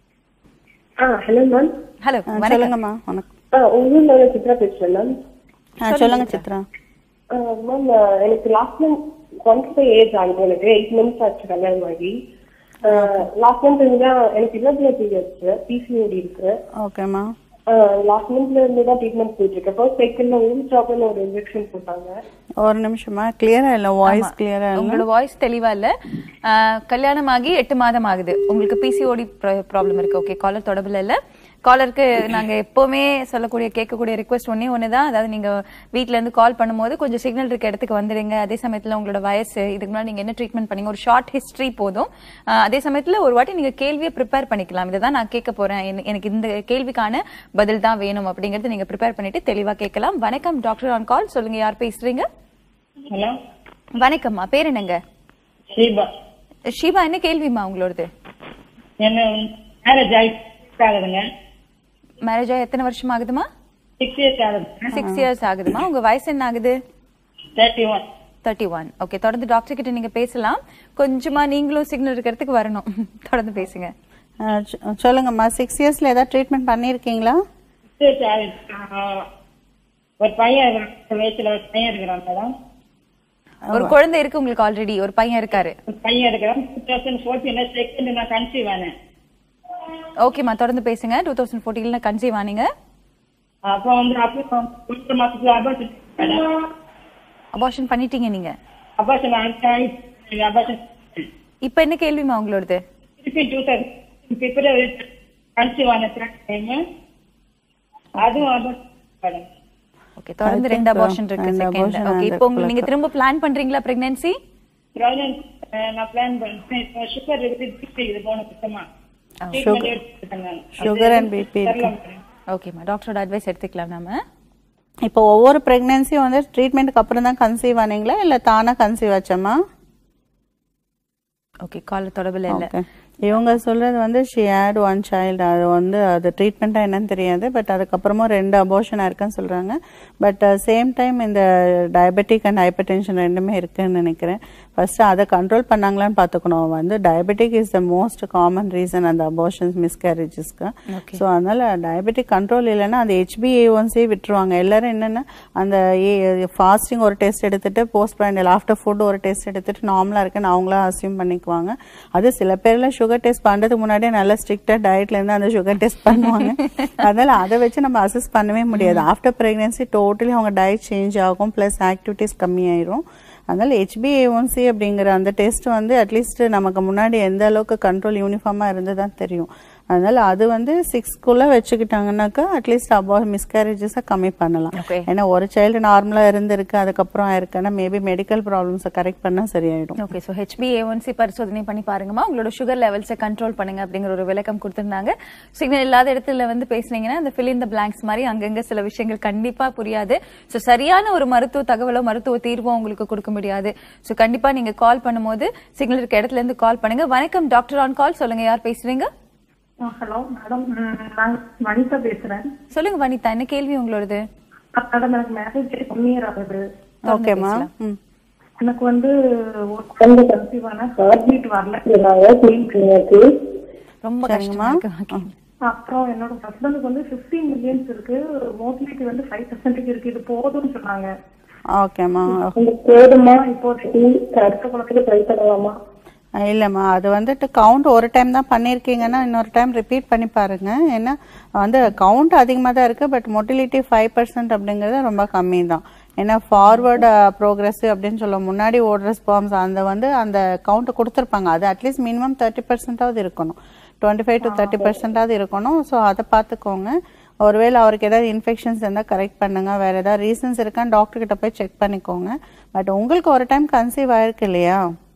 ஆ ஹலோ மேம் ஹலோ ஆ, வணக்கம் சொல்லுங்கம்மா வணக்கம் ஆ உங்க ஊர்ல சித்ரா பேசுறேன் மேம் ஆ சொல்லுங்க சித்ரா மேம் எனக்கு last month twenty five age ஆகுது எனக்கு எயிட் மந்த்ஸ் ஆச்சு கல்யாணம் ஆகி லாஸ்ட் மந்த் தான் எனக்கு irregular periods பிசிஓடி இருக்கு ஓகேம்மா லாஸ்ட் மந்த்ல இருந்து தான் ட்ரீட்மெண்ட் போயிட்டு இருக்கு ஃபர்ஸ்ட் செகண்ட்ல ஊர் ப்ராப்ளம் ஒரு இன்ஜெக்ஷன் போட்டாங்க ஒரு நிமிஷமா கிளியரா இல்ல வாய்ஸ் கிளியரா இல்ல உங்களோட வாய்ஸ் தெளிவா இல்ல ஆஹ், கல்யாணம் ஆகி எட்டு மாதம் ஆகுது உங்களுக்கு பிசிஓடி ப்ராப்ளம் இருக்கு ஓகே காலர் தொடர்புல இல்ல காலருக்கு நாங்க எப்பவுமே சொல்லக்கூடிய கேட்கக்கூடிய ரிக்வெஸ்ட் ஒன்னே ஒண்ணுதான் அதாவது நீங்க வீட்ல இருந்து கால் பண்ணும்போது கொஞ்சம் சிக்னல் இருக்க இடத்துக்கு வந்துடுங்க அதே சமயத்துல உங்களோட வயசு இதுக்கு முன்னாடி நீங்க என்ன ட்ரீட்மெண்ட் பண்ணீங்க ஒரு ஷார்ட் ஹிஸ்டரி போதும் ஆஹ், அதே சமயத்துல ஒரு வாட்டி நீங்க கேள்வியை ப்ரிப்பேர் பண்ணிக்கலாம் இதை தான் நான் கேட்க போறேன் என்ன- எனக்கு இந்த கேள்விக்கான பதில் தான் வேணும் அப்படிங்கறது நீங்க ப்ரிப்பேர் பண்ணிட்டு தெளிவா கேட்கலாம் வணக்கம் டாக்டர் ஆன் கால் சொல்லுங்க யார் பேசுறீங்க ஹலோ வணக்கம்மா பேர் என்னங்க ஷீபா ஷீபா என்ன கேள்விமா உங்களோடது என்ன மேரேஜ் ஆகுதுங்க மேரேஜ் ஆகி எத்தனை வருஷம் ஆகுதுமா சிக்ஸ் இயர்ஸ் ஆகுதுங்க சிக்ஸ் இயர்ஸ் ஆகுதுமா உங்க வயசு என்ன ஆகுது thirty one thirty one okay தொடர்ந்து டாக்டர் கிட்ட நீங்க பேசலாம் கொஞ்சமா நீங்களும் சிக்னல் இருக்கிறதுக்கு வரணும் தொடர்ந்து பேசுங்க ஆ, சொ- சொல்லுங்கம்மா சிக்ஸ் இயர்ஸ்ல ஏதாவது ட்ரீட்மெண்ட் பண்ணிருக்கீங்களா சிக்ஸ் இயர்ஸ் ஆகுது ஆஹ், ஒரு பையன் இருக்கிறான் வயசுல ஒரு பையன் இருக்கிறான் மேடம் ஒரு குழந்தை இருக்கு உங்களுக்கு ஆல்ரெடி ஒரு பையன் இருக்காரு ஒரு பையன் இருக்கிறான் டூ தௌசண்ட் ஃபோர்டீன்ல செகண்ட் நான் கன்சீவ் ஆனேன் ஓகேம்மா தொடர்ந்து பேசுங்க டூ தௌசண்ட் ஃபோர்டீன்ல கன்சீவ் ஆனீங்க அப்போ வந்து அப்போ ஒன்றரை மாசத்துல அபார்ஷன் மேடம் அபார்ஷன் பண்ணிட்டீங்க நீங்க அபார்ஷன் அபார்ஷன் இப்ப என்ன கேள்விமா உங்களோடது திருப்பி டூ தௌசண்ட் பிப்ரவரி கன்சீவ் ஆன டைம் அதுவும் அபார்ஷன் மேடம் ஓகே தொடர்ந்து I think, ரெண்டு அபார்ஷன் uh, இருக்கு ரெண்டு செகண்ட் abortion ஓகே அந்த இப்போ உங்களுக்கு நீங்க குழந்தை. திரும்ப பிளான் பண்றீங்களா பிரெக்னன்சி ப்ராப்ளம் நான் பிளான் பண்ணேன் இப்போ சுகர் இருக்குது பிபி இது போன சுத்தமா Sugar- ட்ரீட்மெண்ட் எடுத்துக்கிட்டேன் நான். sugar and BP தெரியல இருக்கு. மேடம். ஓகேம்மா டாக்டரோட அட்வைஸ் எடுத்துக்கலாம் நாம இப்போ ஒவ்வொரு பிரெக்னன்சியும் வந்து ட்ரீட்மெண்ட்டுக்கு அப்புறம் தான் கன்சீவ் ஆனீங்களா இல்ல தானா கன்சீவ் ஆச்சம்மா ஓகே கால தொடர்புல இல்ல Okay. இவங்க சொல்றது வந்து ஷி ஹேட் ஒன் சைல்டு அது வந்து அது ட்ரீட்மெண்ட்டாக என்னன்னு தெரியாது பட் அதுக்கப்புறமா ரெண்டு அபோஷனாக இருக்குன்னு சொல்றாங்க பட் சேம் டைம் இந்த டயபெட்டிக் அண்ட் ஹைப்பர் டென்ஷன் ரெண்டுமே இருக்குன்னு நினைக்கிறேன் ஃபர்ஸ்ட் அதை கண்ட்ரோல் பண்ணாங்களான்னு பார்த்துக்கணும் வந்து diabetic is the most common reason அந்த அபோஷன்ஸ் மிஸ்கேரேஜஸ்க்கு ஸோ அதனால டயபெட்டிக் கண்ட்ரோல் இல்லைன்னா அந்த ஹெச்பிஏஒன்ஸே விட்டுருவாங்க எல்லாரும் என்னன்னா அந்த ஃபாஸ்டிங் ஒரு டெஸ்ட் எடுத்துட்டு போஸ்ட் ப்ராண்டல் ஆஃப்டர் ஃபுட் ஒரு டெஸ்ட் எடுத்துட்டு நார்மலாக இருக்குன்னு அவங்களா அசியூம் பண்ணிக்குவாங்க அது சில பேர்ல சுகர் டெஸ்ட் பண்றதுக்கு முன்னாடியே நல்லா ஸ்ட்ரிக்டா டயட்ல இருந்து அந்த சுகர் டெஸ்ட் பண்ணுவாங்க அதனால அதை வச்சு நம்ம அசஸ் பண்ணவே முடியாது ஆஃப்டர் பிரெக்னன்சி டோட்டலி அவங்க டயட் சேஞ்ச் ஆகும் பிளஸ் ஆக்டிவிட்டிஸ் கம்மியாயிரும் அதனால ஹெச்பிஏஒன்சி அப்படிங்கிற அந்த டெஸ்ட் வந்து அட்லீஸ்ட் நமக்கு முன்னாடி எந்த அளவுக்கு கண்ட்ரோல் யூனிஃபார்மா இருந்துதான் தெரியும் அதனால அது வந்து சிக்ஸ்க்குள்ள வச்சுக்கிட்டாங்கன்னாக்கா அட்லீஸ்ட் அபோ மிஸ்கேரேஜஸை கம்மி பண்ணலாம் Okay. ஏன்னா ஒரு சைல்டு நார்மலா இருந்திருக்கு அதுக்கப்புறம் ஆயிருக்குன்னா மேபி மெடிக்கல் ப்ராப்ளம்ஸை கரெக்ட் பண்ணா சரியாயிடும் ஓகே ஸோ ஹெச்பிஏஒன்சி பரிசோதனை பண்ணி பாருங்கம்மா உங்களோட சுகர் லெவல்ஸை கண்ட்ரோல் பண்ணுங்க அப்படிங்கிற ஒரு விளக்கம் கொடுத்திருந்தாங்க சிக்னல் இல்லாத இடத்துல வந்து பேசுனீங்கன்னா அந்த fill in the blanks மாதிரி அங்கங்க சில விஷயங்கள் கண்டிப்பா புரியாது ஸோ சரியான ஒரு மருத்துவ தகவலோ மருத்துவ தீர்வோ உங்களுக்கு கொடுக்க முடியாது ஸோ கண்டிப்பா நீங்க கால் பண்ணும்போது சிக்னல் இருக்க இடத்துல இருந்து கால் பண்ணுங்க வணக்கம் டாக்டர் ஆன் கால் சொல்லுங்க யார் பேசுறீங்க ஹலோ மேடம் நான் வனிதா பேசுறேன் சொல்லுங்க வனிதா என்ன கேள்வி உங்களோடது மேடம் எனக்கு மேரேஜ் ஒன் இயர் ஆகுது ஓகேம்மா ம் எனக்கு வந்து ஒரு குழந்தை கன்சீவ் ஆனா ஹார்ட் பீட் வரல எனக்கு ரொம்ப கஷ்டமா இருக்கு Okay. அப்புறம் என்னோட ஹஸ்பண்டுக்கு வந்து 15 மில்லியன்ஸ் இருக்கு மோட்டிலிட்டி வந்து ஃபைவ் பர்சன்டேஜ் இருக்கு இது போதும்னு சொன்னாங்க ஓகேம்மா உங்களுக்கு போதுமா இப்போ அடுத்த குழந்தைக்கு ட்ரை பண்ணலாமா இல்லைம்மா அது வந்துட்டு கவுண்ட் ஒரு டைம் தான் பண்ணியிருக்கீங்கன்னா இன்னொரு டைம் ரிப்பீட் பண்ணி பாருங்க ஏன்னா வந்து கவுண்ட் அதிகமாக தான் இருக்கு பட் மொட்டிலிட்டி ஃபைவ் பர்சன்ட் அப்படிங்கிறது ரொம்ப கம்மி தான் ஏன்னா ஃபார்வர்டு ப்ரோக்ரஸ் அப்படின்னு சொல்ல முன்னாடி ஓடுற ஸ்பாம்ஸ் அந்த வந்து அந்த கவுண்ட் கொடுத்துருப்பாங்க அது அட்லீஸ்ட் மினிமம் தேர்ட்டி பர்சன்டாவது இருக்கணும் டுவெண்ட்டி ஃபைவ் டு தேர்ட்டி பர்சன்டாவது இருக்கணும் ஸோ அதை பார்த்துக்கோங்க ஒருவேளை அவருக்கு ஏதாவது இன்ஃபெக்ஷன்ஸ் இருந்தால் கரெக்ட் பண்ணுங்க வேற ஏதாவது ரீசன்ஸ் இருக்கான்னு டாக்டர் கிட்ட போய் செக் பண்ணிக்கோங்க பட் உங்களுக்கு ஒரு டைம் கன்சீவ் ஆயிருக்கு இல்லையா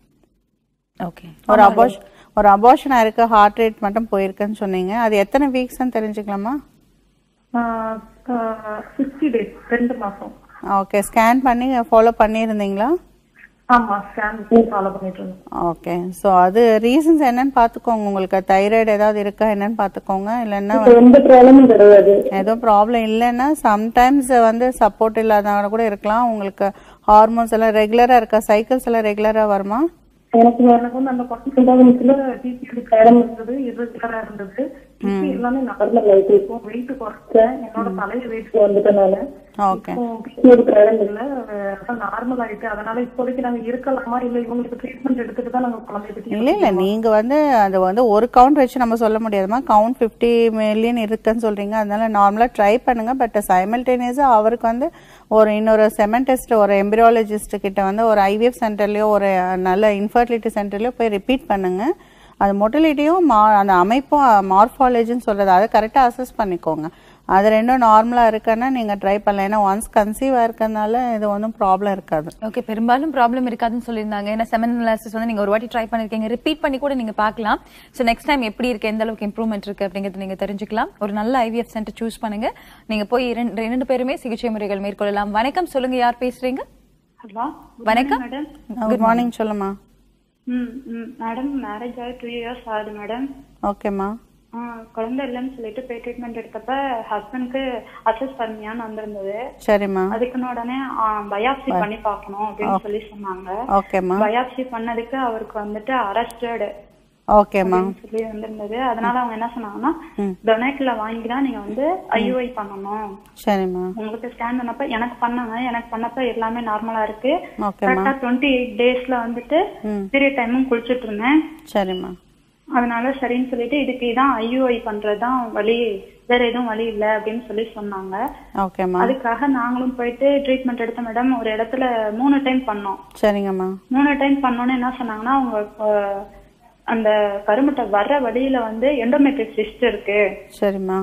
ஓகே ஒரு அபார்ஷ் ஒரு அபார்ஷன் ஆயிருக்கு ஹார்ட் ரேட் மட்டும் போயிருக்குன்னு சொன்னீங்க அது எத்தனை வீக்ஸ்ன்னு தெரிஞ்சுக்கலாமா சிக்ஸ்டி டேஸ் ரெண்டு மாசம் ஓகே ஸ்கேன் பண்ணி ஃபாலோ பண்ணியிருந்தீங்களா ஆமா ஸ்கேன் ஃபாலோ பண்ணிட்டு இருந்தோம் ஓகே ஸோ அது ரீசன்ஸ் என்னன்னு பார்த்துக்கோங்க உங்களுக்கு தைராய்டு ஏதாவது இருக்கா என்னன்னு பார்த்துக்கோங்க இல்லைன்னா எந்த ப்ராப்ளமும் கிடையாது எதுவும் ப்ராப்ளம் இல்லைன்னா சம்டைம்ஸ் வந்து சப்போர்ட் இல்லாதவங்க கூட இருக்கலாம் உங்களுக்கு ஹார்மோன்ஸ் எல்லாம் ரெகுலராக இருக்கா சைக்கிள்ஸ் எல்லாம் ரெகுலராக வருமா எனக்கு எனக்கு வந்து அந்த பர்சன்டேஜ்ல பிபி தைரம் இருந்தது irregular-ஆ இருந்தது பிபி எல்லாமே நார்மல் ஆயிட்டு இருக்கும் வெயிட் குறைச்சேன் என்னோட பழைய வெயிட் வந்துட்டனால ஓகே பிசியோட தைரம் இல்ல நார்மல் ஆயிட்டு அதனால இப்போதைக்கு நாங்க இருக்கலாமா இல்ல இவங்களுக்கு ட்ரீட்மெண்ட் எடுத்துட்டு தான் நாங்க குழந்தைய பத்தி இல்லை இல்லை நீங்கள் வந்து அது வந்து ஒரு கவுண்ட் வச்சு நம்ம சொல்ல முடியாதுமா கவுண்ட் ஃபிஃப்டி மில்லியன் இருக்குன்னு சொல்கிறீங்க அதனால நார்மலாக ட்ரை பண்ணுங்க பட் சைமல்டேனியஸாக அவருக்கு வந்து ஒரு இன்னொரு செமன் டெஸ்ட் ஒரு எம்பிரியாலஜிஸ்ட் கிட்ட வந்து ஒரு ஐவிஎஃப் சென்டர்லேயோ ஒரு நல்ல இன்ஃபர்டிலிட்டி சென்டர்லேயோ போய் ரிப்பீட் பண்ணுங்க அது மொட்டிலிட்டியும் மா அந்த அமைப்பும் மார்ஃபாலஜின்னு சொல்கிறது அதை கரெக்டாக அசஸ் பண்ணிக்கோங்க அது ரெண்டும் நார்மலாக இருக்குன்னா நீங்கள் ட்ரை பண்ணலாம் ஏன்னா ஒன்ஸ் கன்சீவ் இருக்கறனால இது ஒன்றும் ப்ராப்ளம் இருக்காது ஓகே பெரும்பாலும் ப்ராப்ளம் இருக்காதுன்னு சொல்லியிருந்தாங்க ஏன்னா செமன் அனாலிசிஸ் வந்து நீங்க ஒரு வாட்டி ட்ரை பண்ணிருக்கீங்க ரிப்பீட் பண்ணி கூட நீங்க பார்க்கலாம் ஸோ நெக்ஸ்ட் டைம் எப்படி இருக்கு எந்த அளவுக்கு இம்ப்ரூவ்மெண்ட் இருக்கு அப்படிங்கறது நீங்க தெரிஞ்சுக்கலாம் ஒரு நல்ல ஐவிஎஃப் சென்டர் சூஸ் பண்ணுங்க நீங்க போய் இரண்டு இரண்டு பேருமே சிகிச்சை முறைகள் மேற்கொள்ளலாம் வணக்கம் சொல்லுங்க யார் பேசுறீங்க ஹலோ வணக்கம் மேடம் குட் மார்னிங் சொல்லுமா ம் ம் மேடம் மேரேஜ் ஆகி டூ இயர்ஸ் ஆகுது மேடம் ஓகேம்மா ஆ, குழந்தை இல்லைன்னு சொல்லிட்டு போய் ட்ரீட்மெண்ட் எடுத்தப்ப ஹஸ்பண்ட்க்கு அசஸ் பண்ணியான்னு வந்திருந்தது சரிம்மா அதுக்குன்னு உடனே பயாப்சி பண்ணி பார்க்கணும் அப்படின்னு சொல்லி சொன்னாங்க ஓகேம்மா பயாப்சி பண்ணதுக்கு அவருக்கு வந்துட்டு அரஸ்டட் ஓகேம்மா சொல்லி வந்திருந்தது அதனால அவங்க என்ன சொன்னாங்கன்னா டொனேட்ல வாங்கி தான் நீங்க வந்து ஐயுஐ பண்ணணும் சரிம்மா உங்களுக்கு ஸ்கேன் பண்ணப்ப எனக்கு பண்ணாங்க எனக்கு பண்ணப்ப எல்லாமே நார்மலா இருக்கு ஓகேம்மா கரெக்டா டுவெண்ட்டி எயிட் டேஸ்ல வந்துட்டு ம் பீரியட் டைமும் குளிச்சிட்டு இருந்தேன் சரிம்மா அதனால சரின்னு சொல்லிட்டு இதுக்கு இதான் ஐயுஐ பண்றதுதான் வழி வேற எதுவும் வழி இல்ல அப்படின்னு சொல்லி சொன்னாங்க ஓகேம்மா அதுக்காக நாங்களும் போயிட்டு ட்ரீட்மெண்ட் எடுத்த மேடம் ஒரு இடத்துல மூணு டைம் பண்ணோம் சரிங்கம்மா மூணு டைம் பண்ணோன்னு என்ன சொன்னாங்கன்னா அவங்க அஹ், அந்த கருமுட்டை வர்ற வழியில வந்து எண்டோமெட்ரிக் சிஸ்ட் இருக்கு சரிம்மா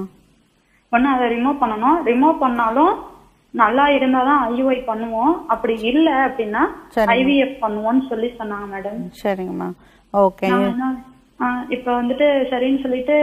ஒன்னு அதை ரிமூவ் பண்ணணும் ரிமூவ் பண்ணாலும் நல்லா இருந்தாதான் ஐயுஐ பண்ணுவோம் அப்படி இல்ல அப்படின்னா சரிங்க. ஐவிஎஃப் பண்ணுவோம்னு சொல்லி சொன்னாங்க மேடம் சரிங்கம்மா ஓகே நான் என்ன ஆஹ் இப்ப வந்துட்டு சரின்னு சொல்லிட்டு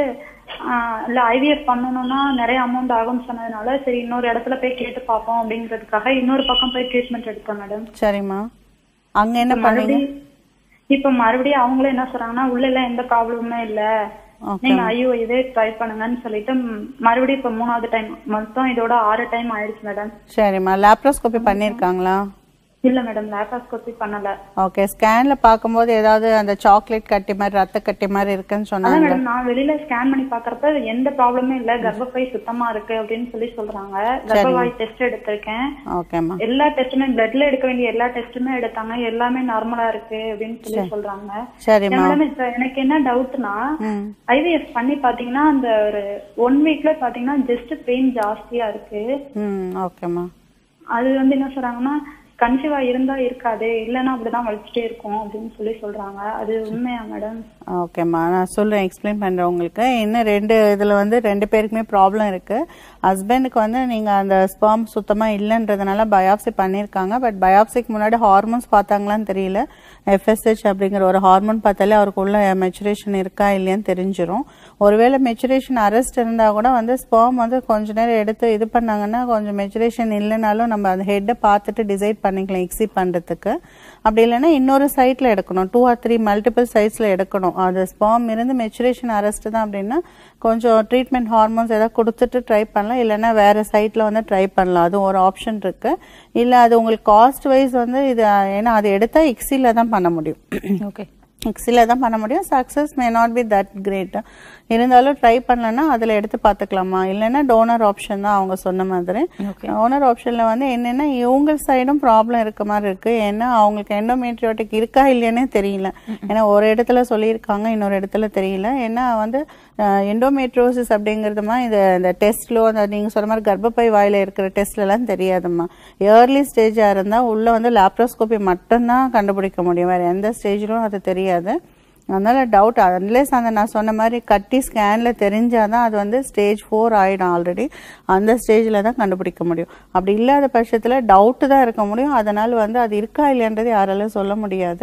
ஆஹ் இல்ல ஐவிஎஃப் பண்ணணும்னா நிறைய அமௌண்ட் ஆகும்னு சொன்னதுனால சரி இன்னொரு இடத்துல போய் கேட்டு பார்ப்போம் அப்படிங்கிறதுக்காக இன்னொரு பக்கம் போய் ட்ரீட்மெண்ட் எடுத்தோம் மேடம் சரிம்மா அங்க என்ன பண்ணீங்க இப்ப மறுபடியும் அவங்களும் என்ன சொல்றாங்கன்னா உள்ள எல்லாம் எந்த ப்ராப்ளமுமே இல்ல ஓகே நீங்க ஐயோ இதே ட்ரை பண்ணுங்கன்னு சொல்லிட்டு ம், மறுபடியும் இப்ப மூணாவது டைம் மொத்தம் இதோட ஆறு டைம் ஆயிடுச்சு மேடம் சரிம்மா லேப்ரோஸ்கோபி பண்ணியிருக்காங்களா இல்ல மேடம் லேப்ராஸ்கோபி பண்ணல ஓகே ஸ்கேன்ல பார்க்கும்போது ஏதாவது அந்த சாக்லேட் கட்டி மாதிரி ரத்த கட்டி மாதிரி இருக்குன்னு அதான் சொன்னாங்க மேடம் நான் வெளியில ஸ்கேன் பண்ணி பாக்குறப்ப எந்த ப்ராப்ளமே இல்ல கர்ப்பப்பை சுத்தமா இருக்கு அப்படின்னு சொல்லி சொல்றாங்க கர்ப்பவாய் டெஸ்ட் எடுத்திருக்கேன் ஓகேம்மா எல்லா டெஸ்ட்டுமே பிளட்ல எடுக்க வேண்டிய எல்லா டெஸ்ட்டுமே எடுத்தாங்க எல்லாமே நார்மலா இருக்கு அப்படின்னு சொல்லி சொல்றாங்க சரிம்மா மேடம் இப்ப எனக்கு என்ன டவுட்னா ம் ஐவிஎஃப் பண்ணி பாத்தீங்கன்னா அந்த ஒரு ஒன் வீக்ல பாத்தீங்கன்னா ஜஸ்ட் பெயின் ஜாஸ்தியா இருக்கு ம் ஓகேம்மா அது வந்து என்ன சொல்றாங்கன்னா கன்சீவா இருந்தா இருக்காது இல்லைன்னா அப்படிதான் வலிச்சுட்டே இருக்கும் அப்படின்னு சொல்லி சொல்றாங்க அது உண்மையா மேடம் ஓகேம்மா நான் சொல்கிறேன் எக்ஸ்பிளைன் பண்ணுறேன் உங்களுக்கு இன்னும் ரெண்டு இதில் வந்து ரெண்டு பேருக்குமே ப்ராப்ளம் இருக்குது ஹஸ்பண்டுக்கு வந்து நீங்கள் அந்த ஸ்பாம் சுத்தமாக இல்லைன்றதுனால பயாப்சி பண்ணியிருக்காங்க பட் பயாப்சிக்கு முன்னாடி ஹார்மோன்ஸ் பார்த்தாங்களான்னு தெரியல எஃப்எஸ்ஹெச் அப்படிங்கிற ஒரு ஹார்மோன் பார்த்தாலே அவருக்கு உள்ள மெச்சுரேஷன் இருக்கா இல்லையான்னு தெரிஞ்சிரும் ஒருவேளை மெச்சுரேஷன் அரெஸ்ட் இருந்தால் கூட வந்து ஸ்பாம் வந்து கொஞ்ச நேரம் எடுத்து இது பண்ணாங்கன்னா கொஞ்சம் மெச்சுரேஷன் இல்லைனாலும் நம்ம அந்த ஹெட்டை பார்த்துட்டு டிசைட் பண்ணிக்கலாம் எக்ஸிட் பண்ணுறதுக்கு அப்படி இல்லைன்னா இன்னொரு சைட்டில் எடுக்கணும் டூ ஆர் த்ரீ மல்டிபிள் சைட்ஸில் எடுக்கணும் அது ஸ்பாம் இருந்து மெச்சுரேஷன் அரெஸ்ட் தான் அப்படின்னா கொஞ்சம் ட்ரீட்மெண்ட் ஹார்மோன்ஸ் ஏதாவது கொடுத்துட்டு ட்ரை பண்ணலாம் இல்லைன்னா வேற சைட்டில் வந்து ட்ரை பண்ணலாம் அது ஒரு ஆப்ஷன் இருக்கு இல்லை அது உங்களுக்கு காஸ்ட் வைஸ் வந்து இது ஏன்னா அது எடுத்தால் இக்ஸியில் தான் பண்ண முடியும் ஓகே எக்ஸில் தான் பண்ண முடியும் success may not be that great இருந்தாலும் ட்ரை பண்ணலன்னா அதில் எடுத்து பார்த்துக்கலாமா இல்லைன்னா டோனர் ஆப்ஷன் தான் அவங்க சொன்ன மாதிரி டோனர் ஆப்ஷனில் வந்து என்னென்னா இவங்க சைடும் ப்ராப்ளம் இருக்க மாதிரி இருக்கு ஏன்னா அவங்களுக்கு எண்டோமேட்ரியோட்டிக் இருக்கா இல்லையானே தெரியல ஏன்னா ஒரு இடத்துல சொல்லியிருக்காங்க இன்னொரு இடத்துல தெரியல ஏன்னா வந்து எண்டோமேட்ரோசிஸ் அப்படிங்கிறதுமா இது இந்த டெஸ்ட்லோ அந்த நீங்கள் சொன்ன மாதிரி கர்ப்பப்பை வாயில இருக்கிற டெஸ்ட்லலாம் தெரியாதும்மா ஏர்லி ஸ்டேஜாக இருந்தால் உள்ளே வந்து லேப்ரோஸ்கோபி மட்டும்தான் கண்டுபிடிக்க முடியும் வேறு எந்த ஸ்டேஜிலும் அது தெரியாது அதனால டவுட் அன்லெஸ் அந்த நான் சொன்ன மாதிரி கட்டி ஸ்கேனில் தெரிஞ்சாதான் அது வந்து ஸ்டேஜ் ஃபோர் ஆயிடும் ஆல்ரெடி அந்த ஸ்டேஜில் தான் கண்டுபிடிக்க முடியும் அப்படி இல்லாத பட்சத்தில் டவுட்டு தான் இருக்க முடியும் அதனால் வந்து அது இருக்கா இல்லைன்றது யாராலும் சொல்ல முடியாது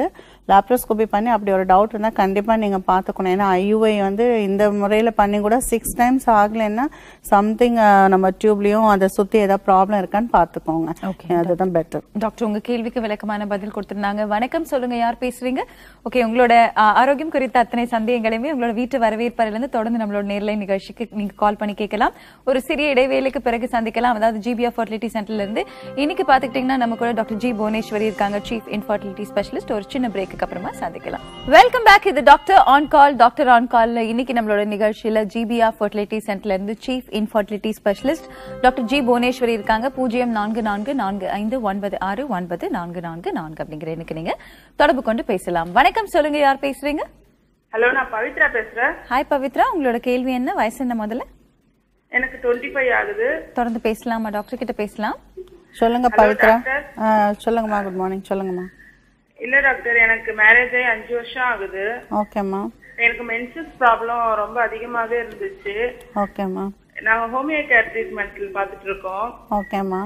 லாப்ரோஸ்கோபி பண்ணி அப்படி ஒரு டவுட் இருந்தால் கண்டிப்பாக நீங்கள் பார்த்துக்கணும் ஏன்னா ஐயுஐ வந்து இந்த முறையில் பண்ணி கூட சிக்ஸ் டைம்ஸ் ஆகலைன்னா சம்திங் நம்ம டியூப்லேயும் அதை சுற்றி ஏதாவது ப்ராப்ளம் இருக்கான்னு பார்த்துக்கோங்க அதுதான் பெட்டர் டாக்டர் உங்க கேள்விக்கு விளக்கமான பதில் கொடுத்திருந்தாங்க வணக்கம் சொல்லுங்க யார் பேசுறீங்க ஓகே உங்களோட ஆ, ஆரோக்கியம் குறித்த அத்தனை சந்தேகங்களையுமே உங்களோட வீட்டு வரவேற்பறையில இருந்து தொடர்ந்து நம்மளோட நேர்லை நிகழ்ச்சிக்கு நீங்க கால் பண்ணி கேட்கலாம் ஒரு சிறிய இடைவேளைக்கு பிறகு சந்திக்கலாம் அதாவது ஜிபிஆர் ஃபர்டிலிட்டி சென்டர்ல இருந்து இன்னைக்கு பாத்துக்கிட்டீங்கன்னா நம்ம கூட டாக்டர் ஜி புவனேஸ்வரி இருக்காங்க சீஃப் இன்ஃபர்டிலிட்டி ஸ்பெஷலிஸ்ட் ஒரு சின்ன பிரேக்கு அப்புறமா சந்திக்கலாம் வெல்கம் பேக் இது doctor on call doctor on கால்ல இன்னைக்கு நம்மளோட நிகழ்ச்சியில ஜிபிஆர் ஃபர்டிலிட்டி சென்டர்ல இருந்து chief infertility specialist doctor G Bhuvaneswari இருக்காங்க பூஜ்ஜியம் நான்கு நான்கு நான்கு ஐந்து ஒன்பது ஆறு ஒன்பது நான்கு நான்கு நான்கு அப்படிங்கிற எனக்கு நீங்க தொடர்பு கொண்டு பேசலாம் வணக்கம் சொல்லுங்க யார் பேசுறீங்க ஹலோ நான் பவித்ரா பேசுறேன் ஹாய் பவித்ரா உங்களோட கேள்வி என்ன வயசு என்ன முதல்ல எனக்கு டுவெண்ட்டி ஃபைவ் ஆகுது தொடர்ந்து பேசலாமா டாக்டர் கிட்ட பேசலாம் சொல்லுங்க Hello, பவித்ரா doctor. ஆ, சொல்லுங்கம்மா குட் மார்னிங் சொல்லுங்கம்மா இல்ல டாக்டர் எனக்கு மேரேஜ் ஆகி அஞ்சு வருஷம் ஆகுது ஓகேம்மா எனக்கு மென்சஸ் ப்ராப்ளம் ரொம்ப அதிகமாவே இருந்துச்சு ஓகேம்மா நாங்க ஹோமியோ கேர் ட்ரீட்மெண்ட்ல பாத்துட்டு இருக்கோம் ஓகேம்மா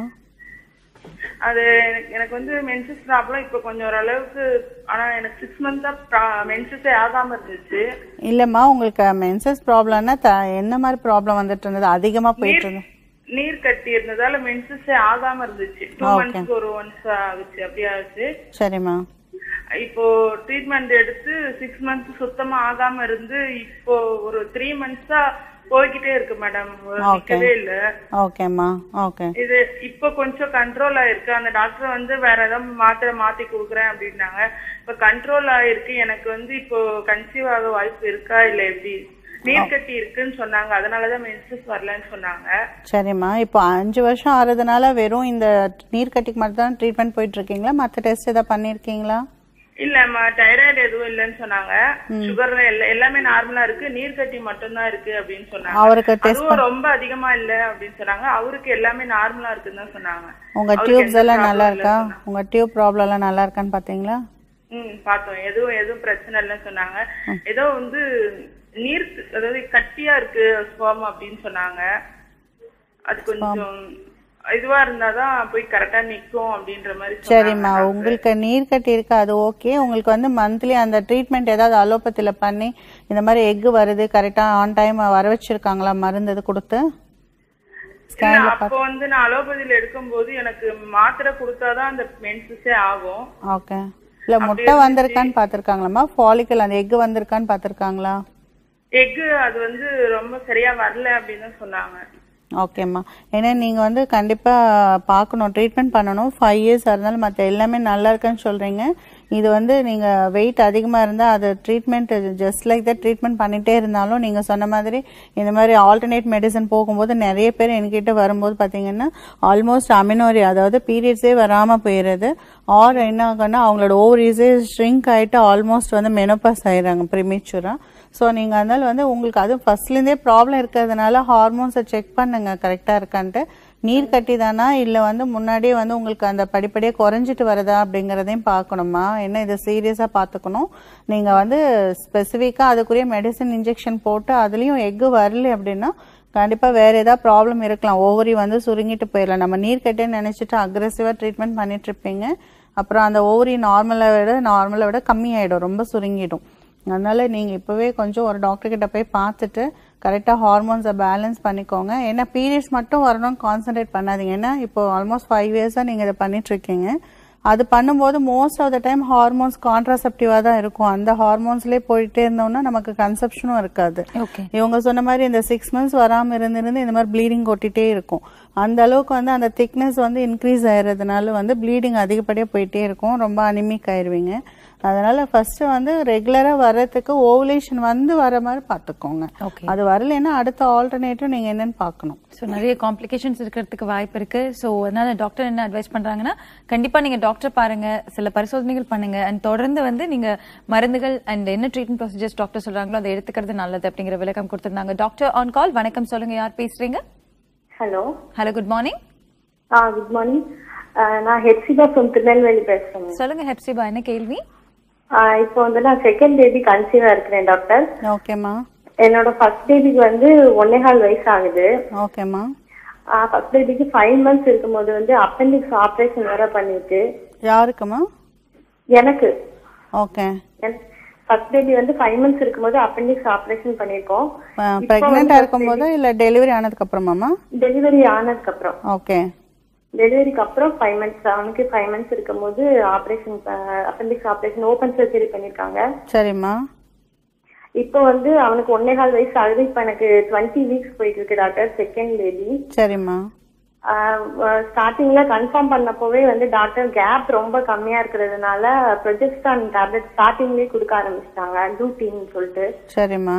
அது எனக்கு- எனக்கு வந்து மென்சஸ் ப்ராப்ளம் இப்போ கொஞ்சம் ஓரளவுக்கு ஆனா எனக்கு சிக்ஸ் மந்த்தா மென்சஸே ஆகாம இருந்துச்சு இல்லைம்மா உங்களுக்கு மென்சஸ் ப்ராப்ளம்னா த என்ன மாதிரி ப்ராப்ளம் வந்துட்டு இருந்தது அதிகமாக போயிட்டு இருந்தது நீர் கட்டி இருந்ததால மென்சஸே ஆகாம இருந்துச்சு டூ Okay. மந்த்ஸ்க்கு ஒரு ஒன்ஸ் ஆகுச்சு அப்படி ஆச்சு சரிம்மா இப்போ ட்ரீட்மெண்ட் எடுத்து சிக்ஸ் மந்த்ஸ் சுத்தமா ஆகாம இருந்து இப்போ ஒரு த்ரீ மந்த்ஸா போய்கிட்டே இருக்கு மேடம் ஓகே நிக்கவே இல்ல ஓகேம்மா ஓகே இது இப்போ கொஞ்சம் கண்ட்ரோல் ஆயிருக்கு அந்த டாக்டர் வந்து வேற ஏதாவது மாத்திரை மாத்தி கொடுக்குறேன் அப்படின்னாங்க இப்ப கண்ட்ரோல் ஆயிருக்கு எனக்கு வந்து இப்போ கன்சீவ் ஆக வாய்ப்பு இருக்கா இல்ல எப்படி நீர் கட்டி இருக்குன்னு சொன்னாங்க அதனாலதான் மென்சஸ் வரலன்னு சொன்னாங்க சரிம்மா இப்போ அஞ்சு வருஷம் ஆறதுனால வெறும் இந்த நீர்க்கட்டிக்கு மட்டும் தான் ட்ரீட்மெண்ட் போயிட்டு இருக்கீங்களா மற்ற டெஸ்ட் ஏதாவது பண்ணியிருக்கீங்களா இல்லம்மா தைராய்டு எதுவும் இல்லைன்னு சொன்னாங்க சுகர் எல்லாமே நார்மலா இருக்கு நீர் கட்டி மட்டும்தான் இருக்கு அப்படின்னு சொன்னாங்க அவருக்கு test அதுவும் ரொம்ப அதிகமா இல்ல அப்படின்னு சொன்னாங்க அவருக்கு எல்லாமே நார்மலா இருக்குன்னு தான் சொன்னாங்க உங்க அவருக்கு டியூப்ஸ் எந்த எல்லாம் நல்லா problem இருக்கா இல்லைன்னு உங்க டியூப் ப்ராப்ளம் எல்லாம் நல்லா இருக்கான்னு பாத்தீங்களா ம் பார்த்தோம் எதுவும் எதுவும் பிரச்சனை இல்லைன்னு சொன்னாங்க ஏதோ வந்து நீர் அதாவது கட்டியா இருக்கு ஸ்போம் அப்படின்னு சொன்னாங்க அது கொஞ்சம் இதுவா இருந்தாதான் போய் கரெக்டா நிக்கும் அப்படின்ற மாதிரி சொன்னாங்க சரிம்மா உங்களுக்கு நீர் கட்டி இருக்கு அது ஓகே உங்களுக்கு வந்து மந்த்லி அந்த ட்ரீட்மெண்ட் ஏதாவது அலோபதியில பண்ணி இந்த மாதிரி எக் வருது கரெக்டா ஆன் டைம் வர வச்சிருக்காங்களா மருந்து இது கொடுத்து இல்ல ஸ்கேன்ல அப்போ வந்து நான் அலோபதியில எடுக்கும்போது எனக்கு மாத்திரை கொடுத்தாதான் அந்த மென்சஸே ஆகும் ஓகே இல்ல முட்டை வந்திருக்கான்னு பாத்திருக்காங்களாம்மா ஃபாலிக்கல் அந்த எக் வந்திருக்கான்னு பாத்திருக்காங்களா எக் அது வந்து ரொம்ப சரியா வரல அப்படின்னு தான் சொன்னாங்க ஓகேம்மா ஏன்னா நீங்கள் வந்து கண்டிப்பாக பார்க்கணும் ட்ரீட்மெண்ட் பண்ணணும் ஃபைவ் இயர்ஸ் இருந்தாலும் மற்ற எல்லாமே நல்லா இருக்குன்னு சொல்கிறீங்க இது வந்து நீங்கள் வெயிட் அதிகமாக இருந்தால் அது treatment just like that treatment பண்ணிகிட்டே இருந்தாலும் நீங்கள் சொன்ன மாதிரி இந்த மாதிரி ஆல்டர்னேட் மெடிசன் போகும்போது நிறைய பேர் என்கிட்ட வரும்போது பார்த்தீங்கன்னா ஆல்மோஸ்ட் அமினோரி அதாவது பீரியட்ஸே வராமல் போயிடுது ஆர் என்ன ஆகுன்னா அவங்களோட ஓவரீஸே ஷ்ரிங்க் ஆகிட்டு ஆல்மோஸ்ட் வந்து மெனோபாஸ் ஆயிடுறாங்க ப்ரிமேச்சுராக ஸோ நீங்கள் அதனால வந்து உங்களுக்கு அதுவும் ஃபர்ஸ்ட்லேருந்தே ப்ராப்ளம் இருக்கிறதுனால ஹார்மோன்ஸை செக் பண்ணுங்க கரெக்டாக இருக்கான்ட்டு நீர் கட்டி தானா இல்லை வந்து முன்னாடியே வந்து உங்களுக்கு அந்த படிப்படியாக குறைஞ்சிட்டு வருதா அப்படிங்கிறதையும் பார்க்கணுமா என்ன இதை சீரியஸாக பார்த்துக்கணும் நீங்கள் வந்து ஸ்பெசிஃபிக்காக அதுக்குரிய மெடிசன் இன்ஜெக்ஷன் போட்டு அதுலேயும் எக்கு வரல அப்படின்னா கண்டிப்பாக வேற ஏதாவது ப்ராப்ளம் இருக்கலாம் ஓவரி வந்து சுருங்கிட்டு போயிடலாம் நம்ம நீர் கட்டேன்னு நினச்சிட்டு அக்ரெசிவாக ட்ரீட்மெண்ட் பண்ணிட்டு இருப்பீங்க அப்புறம் அந்த ஓவரி நார்மலை விட நார்மலை விட கம்மியாயிடும் ரொம்ப சுருங்கிடும் அதனால நீங்கள் இப்போவே கொஞ்சம் ஒரு டாக்டர் கிட்ட போய் பார்த்துட்டு கரெக்டாக ஹார்மோன்ஸை பேலன்ஸ் பண்ணிக்கோங்க ஏன்னா பீரியட்ஸ் மட்டும் வரணும்னு கான்சென்ட்ரேட் பண்ணாதீங்க ஏன்னா இப்போ ஆல்மோஸ்ட் ஃபைவ் இயர்ஸாக நீங்கள் இதை பண்ணிட்டு இருக்கீங்க அது பண்ணும்போது most of the time hormones கான்ட்ராசெப்டிவாக தான் இருக்கும் அந்த ஹார்மோன்ஸ்லேயே போயிட்டே இருந்தோம்னா நமக்கு கன்செப்ஷனும் இருக்காது ஓகே இவங்க சொன்ன மாதிரி இந்த சிக்ஸ் மந்த்ஸ் வராமல் இருந்திருந்து இந்த மாதிரி ப்ளீடிங் கொட்டிட்டே இருக்கும் அந்த அளவுக்கு வந்து அந்த திக்னஸ் வந்து இன்க்ரீஸ் ஆயிடுறதுனால வந்து ப்ளீடிங் அதிகப்படியாக போயிட்டே இருக்கும் ரொம்ப அனிமிக் ஆயிருவீங்க அதனால ஃபர்ஸ்ட் வந்து ரெகுலரா வர்றதுக்கு ஓவுலேஷன் வந்து வர மாதிரி பார்த்துக்கோங்க Okay. அது வரலைன்னா அடுத்த ஆல்டர்னேட்டிவ் நீங்க என்னன்னு பார்க்கணும் ஸோ நிறைய காம்ப்ளிகேஷன்ஸ் இருக்கிறதுக்கு வாய்ப்பு இருக்கு ஸோ அதனால டாக்டர் என்ன அட்வைஸ் பண்றாங்கன்னா கண்டிப்பா நீங்க டாக்டர் பாருங்க சில பரிசோதனைகள் பண்ணுங்க அண்ட் தொடர்ந்து வந்து நீங்க மருந்துகள் அண்ட் என்ன ட்ரீட்மெண்ட் ப்ரொசீஜர்ஸ் டாக்டர் சொல்றாங்களோ அதை எடுத்துக்கிறது நல்லது அப்படிங்கிற விளக்கம் கொடுத்திருந்தாங்க டாக்டர் ஆன் கால் வணக்கம் சொல்லுங்க யார் பேசுறீங்க ஹலோ ஹலோ குட் மார்னிங் ஆ குட் மார்னிங் நான் ஹெச்சிபா ஃப்ரம் திருநெல்வேலி பேசுறேன் சொல்லுங்க ஹெப்சிபா என்ன கேள்வி ஆ, இப்போ வந்து நான் செகண்ட் பேபி கன்சீவா இருக்கிறேன் டாக்டர் ஓகேம்மா என்னோட ஃபர்ஸ்ட் பேபிக்கு வந்து ஒன்னே கால் வயசு ஆகுது ஓகேம்மா ஃபர்ஸ்ட் பேபிக்கு ஃபைவ் மந்த்ஸ் இருக்கும்போது வந்து அப்பெண்டிக்ஸ் ஆபரேஷன் வேற பண்ணிட்டு யாருக்குமா எனக்கு ஓகே ஃபர்ஸ்ட் பேபி வந்து ஃபைவ் மந்த்ஸ் இருக்கும்போது அப்பெண்டிக்ஸ் ஆபரேஷன் பண்ணிருக்கோம் பிரெக்னெண்டா இருக்கும்போது இல்ல டெலிவரி ஆனதுக்கு அப்புறமாமா டெலிவரி ஆனதுக்கு அப்புறம் ஓகே டெலிவரிக்கு அப்புறம் ஃபைவ் மந்த்ஸ் அவனுக்கு ஃபைவ் மந்த்ஸ் இருக்கும்போது operation appendix operation open surgery பண்ணிருக்காங்க சரிம்மா இப்போ வந்து அவனுக்கு ஒன்னே கால் வயசு ஆகுது இப்போ எனக்கு டுவெண்ட்டி வீக்ஸ் போயிட்டு இருக்கு டாக்டர் செகண்ட் பேபி சரிம்மா ஸ்டார்டிங்ல கன்ஃபார்ம் பண்ணப்போவே வந்து டாக்டர் கேப் ரொம்ப கம்மியா இருக்கிறதுனால ப்ரொஜெஸ்டான் டேப்லெட் ஸ்டார்டிங்லயே கொடுக்க ஆரம்பிச்சிட்டாங்க டூட்டின்னு சொல்லிட்டு சரிம்மா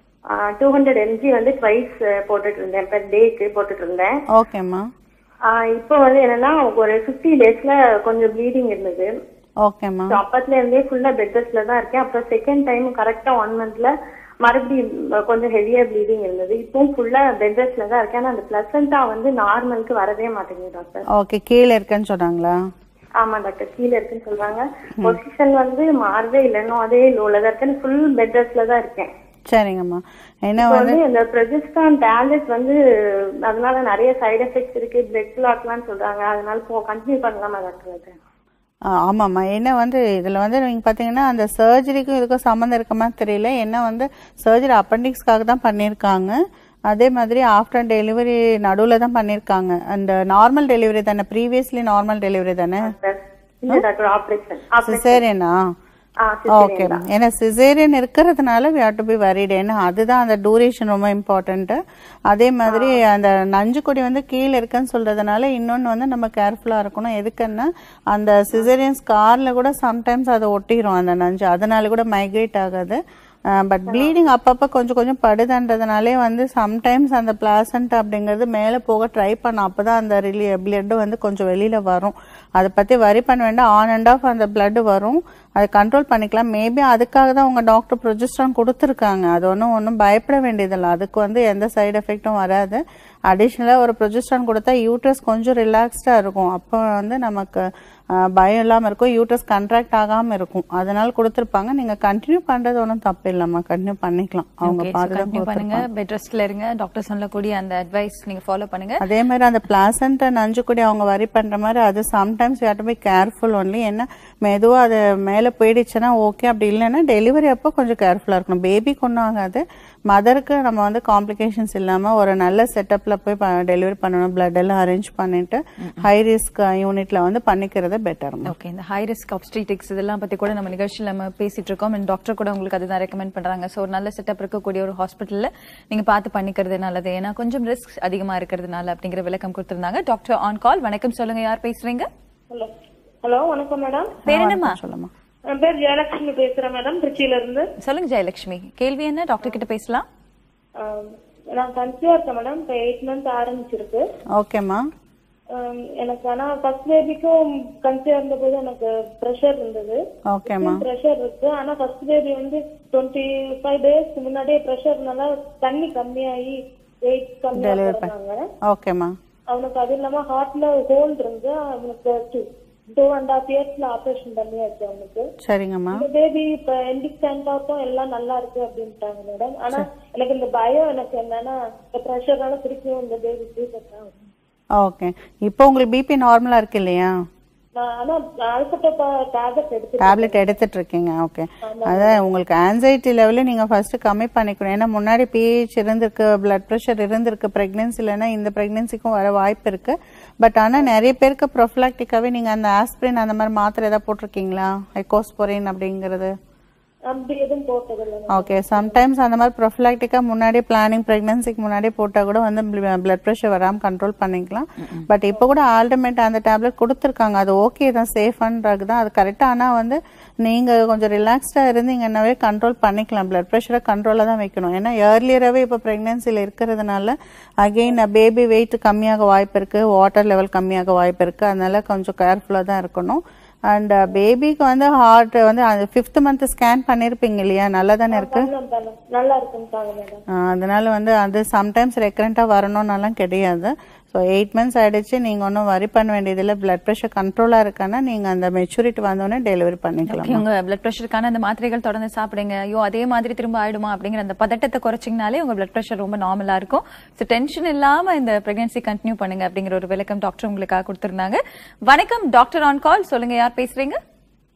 டூ ஹண்ட்ரட் எம்ஜி வந்து ட்வைஸ் போட்டுட்டு இருந்தேன் பெர் டேக்கு போட்டுட்டு இருந்தேன் ஓகேம்மா ஆஹ் இப்போ வந்து என்னன்னா ஒரு ஃபிஃப்டி டேஸ்ல கொஞ்சம் ப்ளீடிங் இருந்தது ஓகேம்மா So, அப்பத்துல இருந்தே ஃபுல்லா பெட் ரெஸ்ட்ல தான் இருக்கேன் அப்புறம் செகண்ட் டைம் கரெக்டா ஒன் மந்த்ல மறுபடியும் அஹ், கொஞ்சம் ஹெவியா ப்ளீடிங் இருந்தது இப்பவும் ஃபுல்லா பெட் ரெஸ்ட்ல தான் இருக்கேன் ஆனா அந்த பிளசண்டா வந்து நார்மலுக்கு வரவே மாட்டேங்குது டாக்டர் ஓகே கீழே இருக்கேன்னு சொன்னாங்க ஆமா டாக்டர் கீழே இருக்குன்னு சொல்றாங்க பொசிஷன் வந்து மாறவே இல்லை இன்னும் அதே லோல தான் இருக்கேன் ஃபுல் பெட் ரெஸ்ட்ல தான் இருக்கேன் சரிங்கம்மா என்ன இப்போ வந்து வந்து இந்த ப்ரொஜெஸ்டான் டேப்லெட் வந்து அதனால நிறைய சைடு எஃபெக்ட்ஸ் இருக்கு பிளட் கிளாட்லாம் சொல்றாங்க அதனால போ கண்டினியூ பண்ணலாமா டாக்டர் அது ஆ, ஆமாம்மா என்ன வந்து இதில் வந்து நீங்கள் பார்த்தீங்கன்னா அந்த சர்ஜரிக்கும் இதுக்கும் சம்மந்தம் இருக்கமா தெரியல என்ன வந்து சர்ஜரி அப்பெண்டிக்ஸ்க்காக தான் பண்ணியிருக்காங்க அதே மாதிரி ஆஃப்டர் டெலிவரி நடுவில் தான் பண்ணியிருக்காங்க அந்த நார்மல் டெலிவரி தானே ப்ரீவியஸ்லி நார்மல் டெலிவரி தானே இல்ல டாக்டர் ஆபரேஷன் சிசேரியனா ஆ ஓகே ஏன்னா சிசேரியன் இருக்கிறதுனால we have to be worried ஏன்னா அதுதான் அந்த டூரேஷன் ரொம்ப இம்பார்ட்டன்ட் அதே மாதிரி அந்த நஞ்சுக்கொடி வந்து கீழே இருக்குன்னு சொல்றதுனால இன்னொன்னு வந்து நம்ம கேர்ஃபுல்லா இருக்கணும் எதுக்குன்னா அந்த சிசேரியன் ஸ்கார்ல கூட சம்டைம்ஸ் அதை ஒட்டிரும் அந்த நஞ்சு அதனால கூட மைக்ரேட் ஆகாது பட் ப்ளீடிங் அப்பப்போ கொஞ்சம் கொஞ்சம் படுதுன்றதுனாலே வந்து சம்டைம்ஸ் அந்த பிளாசண்ட் அப்படிங்கிறது மேலே போக ட்ரை பண்ண அப்போ தான் அந்த ரிலி பிளட் வந்து கொஞ்சம் வெளியில் வரும் அதை பற்றி வரி பண்ண வேண்டாம் ஆன் அண்ட் ஆஃப் அந்த blood வரும் அதை கண்ட்ரோல் பண்ணிக்கலாம் மேபி அதுக்காக தான் உங்கள் டாக்டர் ப்ரொஜெஸ்ட்ரான் கொடுத்துருக்காங்க அது ஒன்றும் ஒன்றும் பயப்பட வேண்டியதில்லை அதுக்கு வந்து எந்த சைடு எஃபெக்ட்டும் வராது அடிஷ்னலாக ஒரு ப்ரொஜெஸ்ட்ரான் கொடுத்தா யூட்ரஸ் கொஞ்சம் ரிலாக்ஸ்டாக இருக்கும் அப்போ வந்து நமக்கு அஹ், பயம் இல்லாமல் இருக்கும் யூட்ரஸ் கண்ட்ராக்ட் ஆகாமல் இருக்கும் அதனால கொடுத்துருப்பாங்க நீங்கள் கண்டினியூ பண்ணுறது ஒன்றும் தப்பு இல்லைம்மா கண்டினியூ பண்ணிக்கலாம் அவங்க பார்த்து தான் கண்டினியூ பண்ணுங்க கொடுத்துருப்பாங்க பெட் ரெஸ்ட்ல இருங்க டாக்டர் சொல்லக்கூடிய அந்த அட்வைஸ் நீங்க ஃபாலோ பண்ணுங்க அதே மாதிரி அந்த பிளாசண்ட்டை நஞ்சு கூட அவங்க வரி பண்ற மாதிரி அது sometimes you be careful only என்ன மெதுவா அது மேல போயிடுச்சுன்னா ஓகே அப்படி இல்லைன்னா டெலிவரி அப்போ கொஞ்சம் கேர்ஃபுல்லா இருக்கணும் பேபிக்கு ஒன்றும் ஆகாது மதருக்கு நம்ம வந்து காம்ப்ளிகேஷன்ஸ் இல்லாம ஒரு நல்ல செட்டப்ல போய் டெலிவரி பண்ணணும் பிளட் எல்லாம் அரேஞ்ச் பண்ணிட்டு ஹை ரிஸ்க் யூனிட்ல வந்து பண்ணிக்கிறது பெட்டர் ஓகே இந்த ஹை ரிஸ்க் ஆப்ஸ்ட்ரிட்டிக்ஸ் இதெல்லாம் பத்தி கூட நம்ம நிகழ்ச்சியில் நம்ம பேசிட்டு இருக்கோம் அண்ட் டாக்டர் கூட உங்களுக்கு அதுதான் ரெக்கமெண்ட் பண்றாங்க ஸோ ஒரு நல்ல செட்டப் இருக்கக்கூடிய ஒரு ஹாஸ்பிட்டல்ல நீங்க பார்த்து பண்ணிக்கிறது நல்லது ஏன்னா கொஞ்சம் ரிஸ்க் அதிகமா இருக்கிறதுனால அப்படிங்கிற விளக்கம் கொடுத்திருந்தாங்க டாக்டர் ஆன் கால் வணக்கம் சொல்லுங்க யார் பேசுறீங்க ஹலோ ஹலோ வணக்கம் மேடம் பேர் என்னம்மா சொல்லுமா என் பேர் ஜெயலட்சுமி பேசுறேன் மேடம் திருச்சியில இருந்து சொல்லுங்க ஜெயலட்சுமி கேள்வி என்ன டாக்டர் கிட்ட பேசலாம் ஆம், நான் கன்சியா இருக்கேன் மேடம் இப்போ எயிட் மந்த் ஆரம்பிச்சிருக்கு ஓகேம்மா ஆம், எனக்கு ஆனா ஃபர்ஸ்ட் பேபிக்கும் கன்சியா இருந்தபோது எனக்கு ப்ரெஷர் இருந்தது ஓகேம்மா ப்ரெஷர் இருக்கு ஆனா ஃபர்ஸ்ட் பேபி வந்து டுவெண்ட்டி ஃபைவ் டேஸ் முன்னாடியே ப்ரெஷர்னால தண்ணி கம்மியாகி வெயிட் கம்மியா டெலிவரி பண்ணாங்க ஓகேம்மா அவனுக்கு அது இல்லாம ஹார்ட்ல ஹோல் இருந்து அவனுக்கு டூ அண்ட் ஹாஃப் இயர்ஸ்ல ஆபரேஷன் பண்ணியாச்சு அவனுக்கு சரிங்கம்மா இந்த பேபி இப்ப எண்டிக் ஸ்டாண்டாக்கும் எல்லாம் நல்லா இருக்கு அப்படின்ட்டாங்க மேடம் ஆனா எனக்கு இந்த பயம் எனக்கு என்னன்னா இந்த ப்ரெஷர்னால திருப்பியும் இந்த பேபி சீசஸ் ஆகும் ஓகே இப்போ உங்களுக்கு பிபி நார்மலா இருக்கு இல்லையா நான் ஆனா அல்பட்டப்பா டேப்லெட் எடுத்து டேப்லெட் எடுத்துட்டு இருக்கீங்க ஓகே அதான் உங்களுக்கு ஆன்சைட்டி லெவலில் நீங்கள் ஃபர்ஸ்ட் கம்மி பண்ணிக்கணும் ஏன்னா முன்னாடி பிஹெச் இருந்திருக்கு பிளட் ப்ரெஷர் இருந்திருக்கு ப்ரெக்னென்சிலன்னா இந்த ப்ரெக்னென்சிக்கும் வர வாய்ப்பு இருக்கு பட் ஆனால் நிறைய பேருக்கு ப்ரொஃபிலாக்டிக்காவே நீங்கள் அந்த ஆஸ்பிரின் அந்த மாதிரி மாத்திரை ஏதாவது போட்டிருக்கீங்களா எக்கோஸ்போரின் அப்படிங்கிறது அப்படி எதுவும் போட்டதில்லை ஓகே சம்டைம்ஸ் அந்த மாதிரி ப்ரொஃபிலாக்டிக்காக முன்னாடியே பிளானிங் ப்ரெக்னன்சிக்கு முன்னாடியே போட்டால் கூட வந்து பிளட் ப்ரெஷர் வராமல் கண்ட்ரோல் பண்ணிக்கலாம் பட் இப்போ கூட ஆல்டர்மேட் அந்த டேப்லெட் கொடுத்துருக்காங்க அது ஓகே தான் சேஃபான ட்ரக் தான் அது கரெக்டாக ஆனால் வந்து நீங்கள் கொஞ்சம் ரிலாக்ஸ்டாக இருந்தீங்கன்னாவே கண்ட்ரோல் பண்ணிக்கலாம் பிளட் ப்ரெஷரை கண்ட்ரோலாக தான் வைக்கணும் ஏன்னா ஏர்லியராகவே இப்போ ப்ரெக்னன்சியில் இருக்கிறதுனால அகெயின் பேபி வெயிட் கம்மியாக வாய்ப்பு இருக்குது வாட்டர் லெவல் கம்மியாக வாய்ப்பு இருக்குது அதனால கொஞ்சம் கேர்ஃபுல்லாக தான் இருக்கணும் அண்ட் பேபிக்கு வந்து ஹார்ட் வந்து அந்த ஃபிஃப்த் மந்த் ஸ்கேன் பண்ணியிருப்பீங்க இல்லையா நல்லா தானே இருக்கு பண்ணலாம், பண்ணலாம். நல்லா இருக்குன்ட்டாங்க மேடம் ஆ, அதனால வந்து அது சம்டைம்ஸ் ரெக்கரண்டாக வரணும்னாலாம் கிடையாது ஸோ எயிட் மந்த்ஸ் ஆயிடுச்சு நீங்கள் ஒன்றும் வரி பண்ண வேண்டியதில்லை பிளட் ப்ரெஷர் கண்ட்ரோலாக இருக்கான்னா நீங்கள் அந்த மெச்சூரிட்டி வந்தோடனே டெலிவரி பண்ணிக்கலாம் Okay, உங்க பிளட் பிரஷருக்கான அந்த மாத்திரைகள் தொடர்ந்து சாப்பிடுங்க ஐயோ அதே மாதிரி திரும்ப ஆயிடுமா அப்படிங்கிற அந்த பதட்டத்தை குறைச்சிங்கனாலே உங்க பிளட் பிரஷர் ரொம்ப நார்மலா இருக்கும் ஸோ டென்ஷன் இல்லாம இந்த பிரெக்னன்சி கண்டினியூ பண்ணுங்க அப்படிங்கிற ஒரு விளக்கம் டாக்டர் உங்களுக்காக கொடுத்திருந்தாங்க வணக்கம் டாக்டர் ஆன் கால் சொல்லுங்க யார் பேசுறீங்க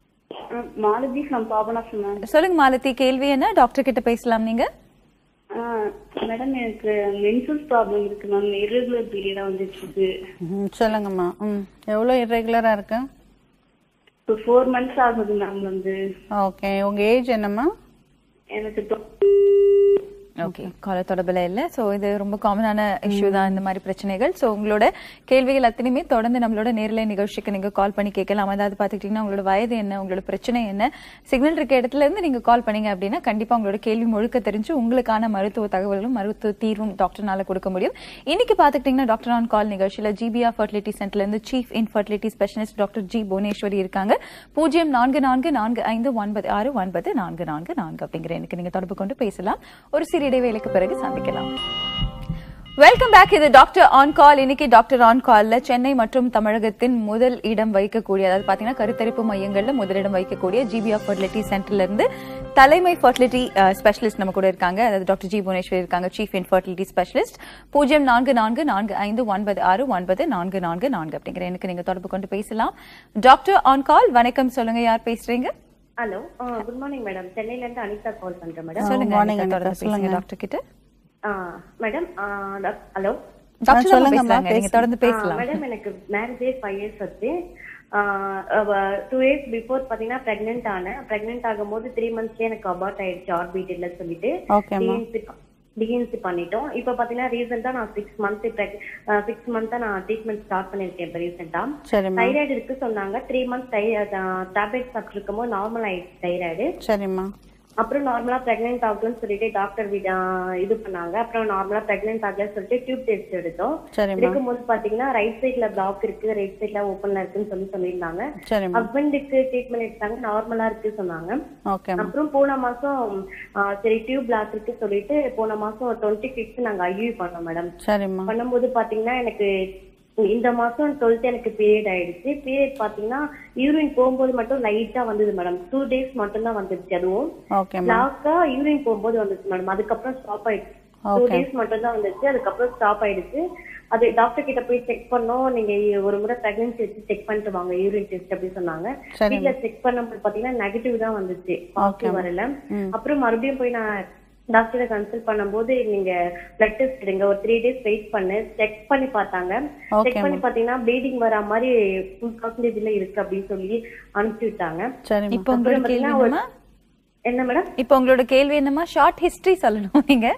மாலதி ஃப்ரம் பாபநாசம் மேம் சொல்லுங்க மாலதி கேள்வி என்ன டாக்டர் கிட்ட பேசலாம் நீங்க மேடம் எனக்கு மென்சஸ் ப்ராப்ளம் இருக்கு மேம் இரெகுலர் பீரியடா வந்துட்டு இருக்கு ம், சொல்லுங்கம்மா ம் எவ்வளோ இரெகுலராக இருக்கு இப்போ ஃபோர் மந்த்ஸ் ஆகுது மேம் வந்து ஓகே உங்க ஏஜ் என்னம்மா எனக்கு தொ- ஓகே கால தொடர்பில் இல்லை ஸோ இது ரொம்ப காமனான இஷ்யூ தான் இந்த மாதிரி பிரச்சனைகள் ஸோ உங்களோட கேள்விகள் அத்தனையுமே தொடர்ந்து நம்மளோட நேரில் நிகழ்ச்சிக்கு நீங்கள் கால் பண்ணி கேட்கலாம் அதாவது பார்த்துக்கிட்டிங்கன்னா உங்களோட வயது என்ன உங்களோட பிரச்சனை என்ன சிக்னல் இருக்க இடத்துல இருந்து நீங்கள் கால் பண்ணீங்க அப்படின்னா கண்டிப்பாக உங்களோட கேள்வி முழுக்க தெரிஞ்சு உங்களுக்கான மருத்துவ தகவல்களும் மருத்துவ தீர்வும் டாக்டர்னால கொடுக்க முடியும் இன்னைக்கு பார்த்துக்கிட்டிங்கன்னா டாக்டர் ஆன் கால் நிகழ்ச்சியில் ஜிபிஆர் ஃபர்டிலிட்டி சென்டர்லேருந்து chief infertility specialist doctor G Bhuvaneswari இருக்காங்க பூஜ்ஜியம் நான்கு நான்கு நான்கு ஐந்து ஒன்பது ஆறு ஒன்பது நான்கு நான்கு நான்கு அப்படிங்கிற எனக்கு நீங்க தொடர்பு கொண்டு பேசலாம் ஒரு சிறு இடைவேளைக்கு பிறகு சந்திக்கலாம் வெல்கம் பேக் இது டாக்டர் ஆன் கால் இன்னைக்கு டாக்டர் ஆன் கால்ல சென்னை மற்றும் தமிழகத்தின் முதல் இடம் வைக்கக்கூடிய அதாவது பாத்தீங்கன்னா கருத்தரிப்பு மையங்கள்ல முதலிடம் வைக்கக்கூடிய ஜிபிஆர் ஃபர்டிலிட்டி சென்டர்ல இருந்து தலைமை ஃபர்டிலிட்டி ஸ்பெஷலிஸ்ட் நம்ம கூட இருக்காங்க அதாவது டாக்டர் ஜி புவனேஸ்வரி இருக்காங்க சீஃப் இன்ஃபர்டிலிட்டி ஸ்பெஷலிஸ்ட் பூஜ்ஜியம் நான்கு நான்கு நான்கு ஐந்து ஒன்பது ஆறு ஒன்பது நான்கு நான்கு நான்கு அப்படிங்கிற எனக்கு நீங்க தொடர்பு கொண்டு பேசலாம் டாக்டர் ஆன் கால் வணக்கம் சொல்லுங்க யார் பேசுறீங்க ஹலோ குட் மார்னிங் மேடம் சென்னையில இருந்து அனிதா கால் பண்றேன் மேடம் சொல்லுங்க அனிதா, தொடர்ந்து பேசுங்க டாக்டர் கிட்ட மேடம் ஹலோ டாக்டர் தான் பேசுறாங்க நீங்க தொடர்ந்து பேசலாம் மேடம் எனக்கு மேரேஜே ஃபைவ் இயர்ஸ் ஆச்சு டூ இயர்ஸ் பிஃபோர் பாத்தீங்கன்னா பிரெக்னென்ட் ஆனேன் பிரெக்னென்ட் ஆகும்போது த்ரீ மந்த்ஸ்லயே எனக்கு அபார்ட் ஆயிடுச்சு ஆர்பிட் இல்ல சொல்லிட்டு Okay, ma'am. டிஎன்சி பண்ணிட்டோம் இப்போ பாத்தீங்கன்னா ரீசெண்டா நான் சிக்ஸ் மந்த் சிக்ஸ் மந்த்தா நான் ட்ரீட்மெண்ட் ஸ்டார்ட் பண்ணிருக்கேன் இப்போ ரீசெண்டா சரிம்மா தைராய்டு இருக்கு சொன்னாங்க த்ரீ மந்த்ஸ் டேப்லெட் சாப்பிட்டு இருக்கும்போது நார்மல் ஆயிடுச்சு தைராய்டு சரிம்மா அப்புறம் நார்மலா பிரெக்னென்ட் ஆகும்னு சொல்லிட்டு டாக்டர் இது பண்ணாங்க அப்புறம் நார்மலா பிரெக்னென்ட் ஆகலன்னு சொல்லிட்டு டியூப் டெஸ்ட் எடுத்தோம் சரிம்மா. எடுக்கும்போது பாத்தீங்கன்னா ரைட் சைட்ல பிளாக் இருக்கு ரைட் சைட்ல ஓப்பன்ல இருக்குன்னு சொல்லி சொல்லியிருந்தாங்க சரிம்மா ஹஸ்பண்டுக்கு ட்ரீட்மெண்ட் எடுத்தாங்க நார்மலா இருக்கு சொன்னாங்க ஓகேம்மா அப்புறம் போன மாசம் ஆ, சரி டியூப் பிளாக் இருக்கு சொல்லிட்டு போன மாசம் டுவெண்ட்டி ஃபிஃப்த் நாங்க ஐயூ பண்ணோம் மேடம் சரிம்மா பண்ணும்போது பாத்தீங்கன்னா எனக்கு இந்த மாசம் டுவெல்த் எனக்கு பீரியட் ஆயிடுச்சு பீரியட் பாத்தீங்கன்னா யூரின் போகும்போது மட்டும் லைட்டா வந்தது மேடம் டூ டேஸ் மட்டும் தான் வந்துருச்சு அதுவும் ஓகேம்மா லாக்கா யூரின் போகும்போது வந்துச்சு மேடம் அதுக்கப்புறம் ஸ்டாப் ஆயிடுச்சு டூ Okay. டேஸ் மட்டும் தான் வந்துச்சு அதுக்கப்புறம் ஸ்டாப் ஆயிடுச்சு அது டாக்டர் கிட்ட போய் செக் பண்ணோம் நீங்க ஒரு முறை பிரெக்னன்சி வச்சு செக் பண்ணிட்டு வாங்க யூரின் டெஸ்ட் அப்படி சொன்னாங்க சரிம்மா. வீட்ல செக் பண்ணும்போது பாத்தீங்கன்னா நெகட்டிவ் தான் வந்துச்சு பாசிட்டிவ் வரல ம். அப்புறம் மறுபடியும் போய் நான் டாக்டரை கன்சல்ட் பண்ணும்போது நீங்க பிளட் டெஸ்ட் எடுங்க ஒரு த்ரீ டேஸ் வெயிட் பண்ணு செக் பண்ணி பார்த்தாங்க Okay, செக் பண்ணி ma'am. பாத்தீங்கன்னா ப்ளீடிங் வரா மாதிரி ஃபுல் பர்சன்டேஜ்ல இருக்கு அப்படின்னு சொல்லி அனுப்பிச்சு விட்டாங்க சரிம்மா இப்போ உங்களோட அப்புறம் கேள்வி பாத்தீங்கன்னா ஒரு- என்னமா என்ன மேடம் இப்போ உங்களோட கேள்வி என்னமா ஷார்ட் ஹிஸ்டரி சொல்லணும் நீங்க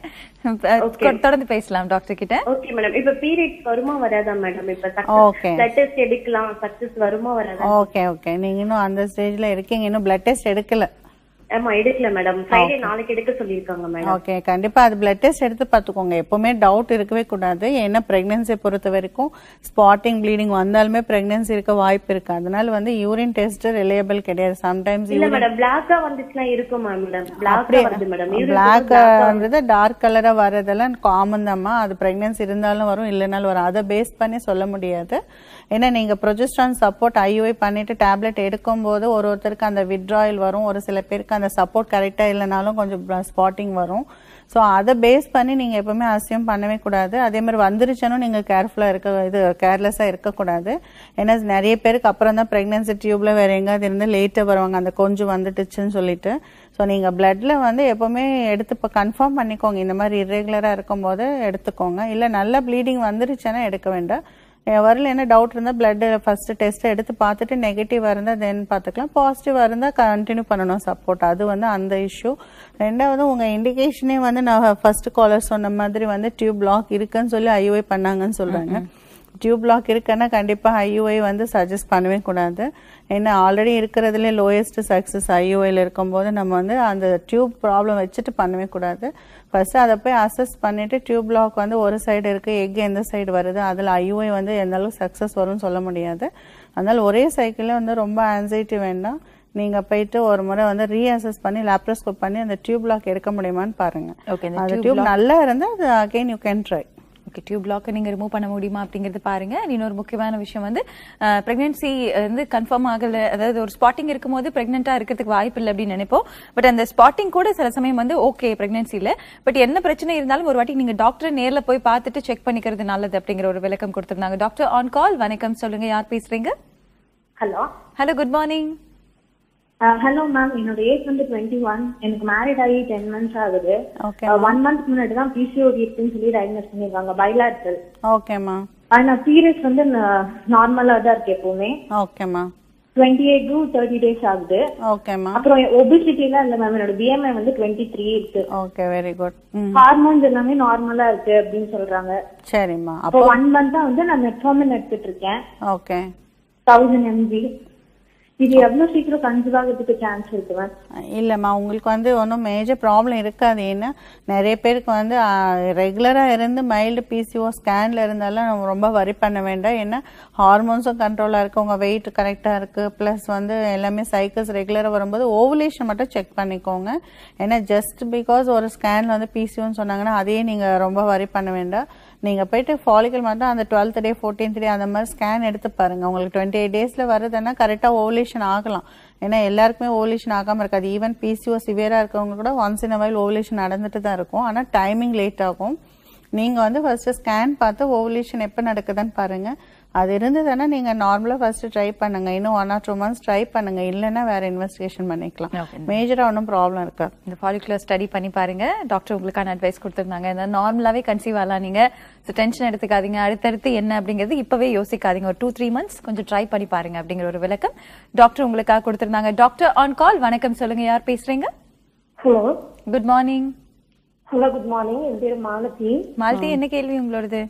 Okay. தொடர்ந்து பேசலாம் டாக்டர் கிட்ட ஓகே மேடம் இப்ப பீரியட்ஸ் வருமா வராதா மேடம் இப்ப Okay. பிளட் டெஸ்ட் எடுக்கலாம் சக்சஸ் வருமா வராதா ஓகே ஓகே நீங்க இன்னும் அந்த ஸ்டேஜ்ல இருக்கீங்க இன்னும் பிளட் டெஸ்ட் எடுக்கல ஆமா எடுக்கல மேடம் ஃப்ரைடே நாளைக்கு எடுக்க சொல்லிருக்காங்க மேடம் ஓகே கண்டிப்பா அது பிளட் டெஸ்ட் எடுத்து பார்த்துக்கோங்க எப்பவுமே டவுட் இருக்கவே கூடாது ஏன்னா பிரெக்னன்சியை பொறுத்த வரைக்கும் ஸ்பாட்டிங் ப்ளீடிங் வந்தாலுமே பிரெக்னன்சி இருக்க வாய்ப்பு இருக்கு அதனால வந்து யூரின் டெஸ்ட் ரிலையபிள் கிடையாது சம்டைம்ஸ் இல்ல மேடம் பிளாக்கா வந்துச்சுன்னா இருக்குமா மேடம் பிளாக்கா அப்படியே வருது மேடம் பிளாக் வந்து டார்க் கலரா வர்றதெல்லாம் காமன் தாம்மா அது பிரெக்னன்சி இருந்தாலும் வரும் இல்லைனாலும் வரும் அதை பேஸ் பண்ணி சொல்ல முடியாது ஏன்னா நீங்க ப்ரொஜெஸ்ட்ரான் சப்போர்ட் ஐஓஐ பண்ணிட்டு டேப்லெட் எடுக்கும்போது ஒரு ஒருத்தருக்கு அந்த வித்ட்ராயல் வரும் ஒரு சில பேருக்கு அந்த சப்போர்ட் கரெக்டா இல்லைனாலும் கொஞ்சம் ஸ்பாட்டிங் வரும் ஸோ அதை பேஸ் பண்ணி நீங்க எப்பவுமே அசியம் பண்ணவே கூடாது அதே மாதிரி வந்துருச்சுன்னு நீங்க கேர்ஃபுல்லா இருக்க இது கேர்லெஸ்ஸா இருக்கக்கூடாது ஏன்னா நிறைய பேருக்கு அப்புறம் தான் பிரெக்னன்சி டியூப்ல வேற எங்காவது இருந்து லேட்டா வருவாங்க அந்த கொஞ்சம் வந்துட்டுச்சுன்னு சொல்லிட்டு ஸோ நீங்கள் பிளட்ல வந்து எப்போவுமே எடுத்து இப்போ கன்ஃபார்ம் பண்ணிக்கோங்க இந்த மாதிரி இரெகுலராக இருக்கும்போது எடுத்துக்கோங்க இல்லை நல்ல ப்ளீடிங் வந்துருச்சுன்னா எடுக்க வேண்டாம் அஹ் வரல என்ன டவுட் இருந்தால் பிளட் ஃபர்ஸ்ட் டெஸ்ட் எடுத்து பார்த்துட்டு நெகட்டிவாக இருந்தால் தென் பார்த்துக்கலாம் பாசிட்டிவாக இருந்தால் கண்டினியூ பண்ணணும் சப்போர்ட் அது வந்து அந்த இஷ்யூ ரெண்டாவது உங்கள் இண்டிகேஷனே வந்து நான் ஃபர்ஸ்ட் காலர் சொன்ன மாதிரி வந்து டியூப் பிளாக் இருக்குன்னு சொல்லி ஐஓஐ பண்ணாங்கன்னு சொல்கிறாங்க டியூப் பிளாக் இருக்குன்னா கண்டிப்பாக ஐயூஐ வந்து சஜஸ்ட் பண்ணவே கூடாது ஏன்னா ஆல்ரெடி இருக்கிறதுலே லோயஸ்ட் சக்ஸஸ் ஐயூஐல இருக்கும்போது நம்ம வந்து அந்த டியூப் ப்ராப்ளம் வச்சுட்டு பண்ணவே கூடாது ஃபர்ஸ்ட் அதை போய் அசஸ் பண்ணிட்டு டியூப் பிளாக் வந்து ஒரு சைடு இருக்கு எக் எந்த சைடு வருது அதில் ஐயூஐ வந்து எந்த அளவுக்கு சக்ஸஸ் வரும்னு சொல்ல முடியாது அதனால ஒரே சைக்கிளில் வந்து ரொம்ப ஆன்சைட்டி வேண்டாம் நீங்க போயிட்டு ஒரு முறை வந்து ரீஅசஸ் பண்ணி லேப்ரோஸ்கோப் பண்ணி அந்த டியூப் பிளாக் எடுக்க முடியுமான்னு பாருங்க Okay, இந்த அந்த tube டியூப் block- நல்லா இருந்தா அது again you can try okay tube block நீங்க ரிமூவ் பண்ண முடியுமா அப்படிங்கறது பாருங்க இன்னொரு முக்கியமான விஷயம் வந்து பிரெக்னன்சி வந்து கன்ஃபார்ம் ஆகல அதாவது ஒரு ஸ்பாட்டிங் இருக்கும்போது பிரெக்னெண்டா இருக்கிறதுக்கு வாய்ப்பு இல்லை அப்படின்னு நினைப்போம் பட் அந்த ஸ்பாட்டிங் கூட சில சமயம் வந்து ஓகே பிரெக்னன்சில பட் என்ன பிரச்சனை இருந்தாலும் ஒரு வாட்டி நீங்க டாக்டர் நேர்ல போய் பார்த்துட்டு செக் பண்ணிக்கிறது நல்லது அப்படிங்கிற ஒரு விளக்கம் கொடுத்திருந்தாங்க டாக்டர் ஆன் கால் வணக்கம் சொல்லுங்க யார் பேசுறீங்க hello hello good morning hello ma'am என்னோட ஏஜ் வந்து டுவெண்ட்டி ஒன் எனக்கு மேரிட் ஆகி டென் மந்த்ஸ் ஆகுது Okay, ஒன் மந்த் முன்னாடி தான் பிசிஓடி இருக்குன்னு சொல்லி டயக்னோஸ் பண்ணிருக்காங்க பைலாட்ரல் ஓகேம்மா ஆனா பீரியட்ஸ் வந்து நார்மலா தான் இருக்கு எப்பவுமே ஓகேம்மா twenty eight to thirty days ஆகுது ஓகேம்மா அப்புறம் ஒபிசிட்டி எல்லாம் இல்ல மேம் என்னோட பிஎம்ஐ வந்து டுவெண்ட்டி த்ரீ இருக்கு ஓகே வெரி குட் ம் ஹார்மோன்ஸ் எல்லாமே நார்மலா இருக்கு அப்படின்னு சொல்றாங்க சரிம்மா அப்போ அப்போ ஒன் மந்த்தா வந்து நான் மெட்ஃபார்மின் எடுத்துட்டு இருக்கேன் ஓகே தௌசண்ட் எம்ஜி இது எவ்வளவு சீக்கிரம் கன்சீவ் ஆகிறதுக்கு சான்ஸ் இருக்கு மேம் இல்லைம்மா உங்களுக்கு வந்து ஒன்றும் மேஜர் ப்ராப்ளம் இருக்காது ஏன்னா நிறைய பேருக்கு வந்து ரெகுலராக இருந்து மைல்டு பிசிஓ ஸ்கேனில் இருந்தாலும் நம்ம ரொம்ப வரி பண்ண வேண்டாம் ஏன்னா ஹார்மோன்ஸும் கண்ட்ரோலாக இருக்குது உங்கள் வெயிட் கரெக்டாக இருக்குது ப்ளஸ் வந்து எல்லாமே சைக்கிள்ஸ் ரெகுலராக வரும்போது ஓவுலேஷன் மட்டும் செக் பண்ணிக்கோங்க ஏன்னா ஜஸ்ட் பிகாஸ் ஒரு ஸ்கேனில் வந்து பிசிஓன்னு சொன்னாங்கன்னா அதையே நீங்கள் ரொம்ப வரி பண்ண வேண்டாம் நீங்கள் போயிட்டு ஃபாலிக்கல் மட்டும் அந்த டுவெல்த் டே ஃபோர்டீன்த் டே அந்த மாதிரி ஸ்கேன் எடுத்து பாருங்கள் உங்களுக்கு டுவெண்ட்டி எயிட் டேஸில் வருதுன்னா கரெக்டாக ஓவுலேஷன் ஆகலாம் ஏன்னா எல்லாருக்குமே ஓவலேஷன் ஆகாமல் இருக்காது ஈவன் பிசிஓ சிவியராக இருக்கவங்க கூட ஒன்ஸ் இன் வைல் ஓவலேஷன் நடந்துட்டு தான் இருக்கும் ஆனால் டைமிங் லேட் ஆகும் நீங்கள் வந்து ஃபர்ஸ்ட் ஸ்கேன் பார்த்து ஓவலேஷன் எப்போ நடக்குதுன்னு பாருங்க அது இருந்ததுன்னா நீங்கள் நார்மலாக ஃபர்ஸ்ட் ட்ரை பண்ணுங்க இன்னும் one or two months try பண்ணுங்க இல்லைன்னா வேற இன்வெஸ்டிகேஷன் பண்ணிக்கலாம் மேஜராக ஒன்றும் ப்ராப்ளம் இருக்காது இந்த ஃபாலிகுலர் ஸ்டடி பண்ணி பாருங்க டாக்டர் உங்களுக்கான அட்வைஸ் கொடுத்துருந்தாங்க இந்த நார்மலாவே கன்சீவ் ஆகலாம் நீங்க ஸோ டென்ஷன் எடுத்துக்காதீங்க அடுத்தடுத்து என்ன அப்படிங்கிறது இப்பவே யோசிக்காதீங்க ஒரு டூ த்ரீ மந்த்ஸ் கொஞ்சம் ட்ரை பண்ணி பாருங்க அப்படிங்கிற ஒரு விளக்கம் டாக்டர் உங்களுக்காக கொடுத்திருந்தாங்க டாக்டர் ஆன் கால் வணக்கம் சொல்லுங்க யார் பேசுறீங்க hello good morning hello good morning என் பேர் மாலதி மாலதி என்ன கேள்வி உங்களோடது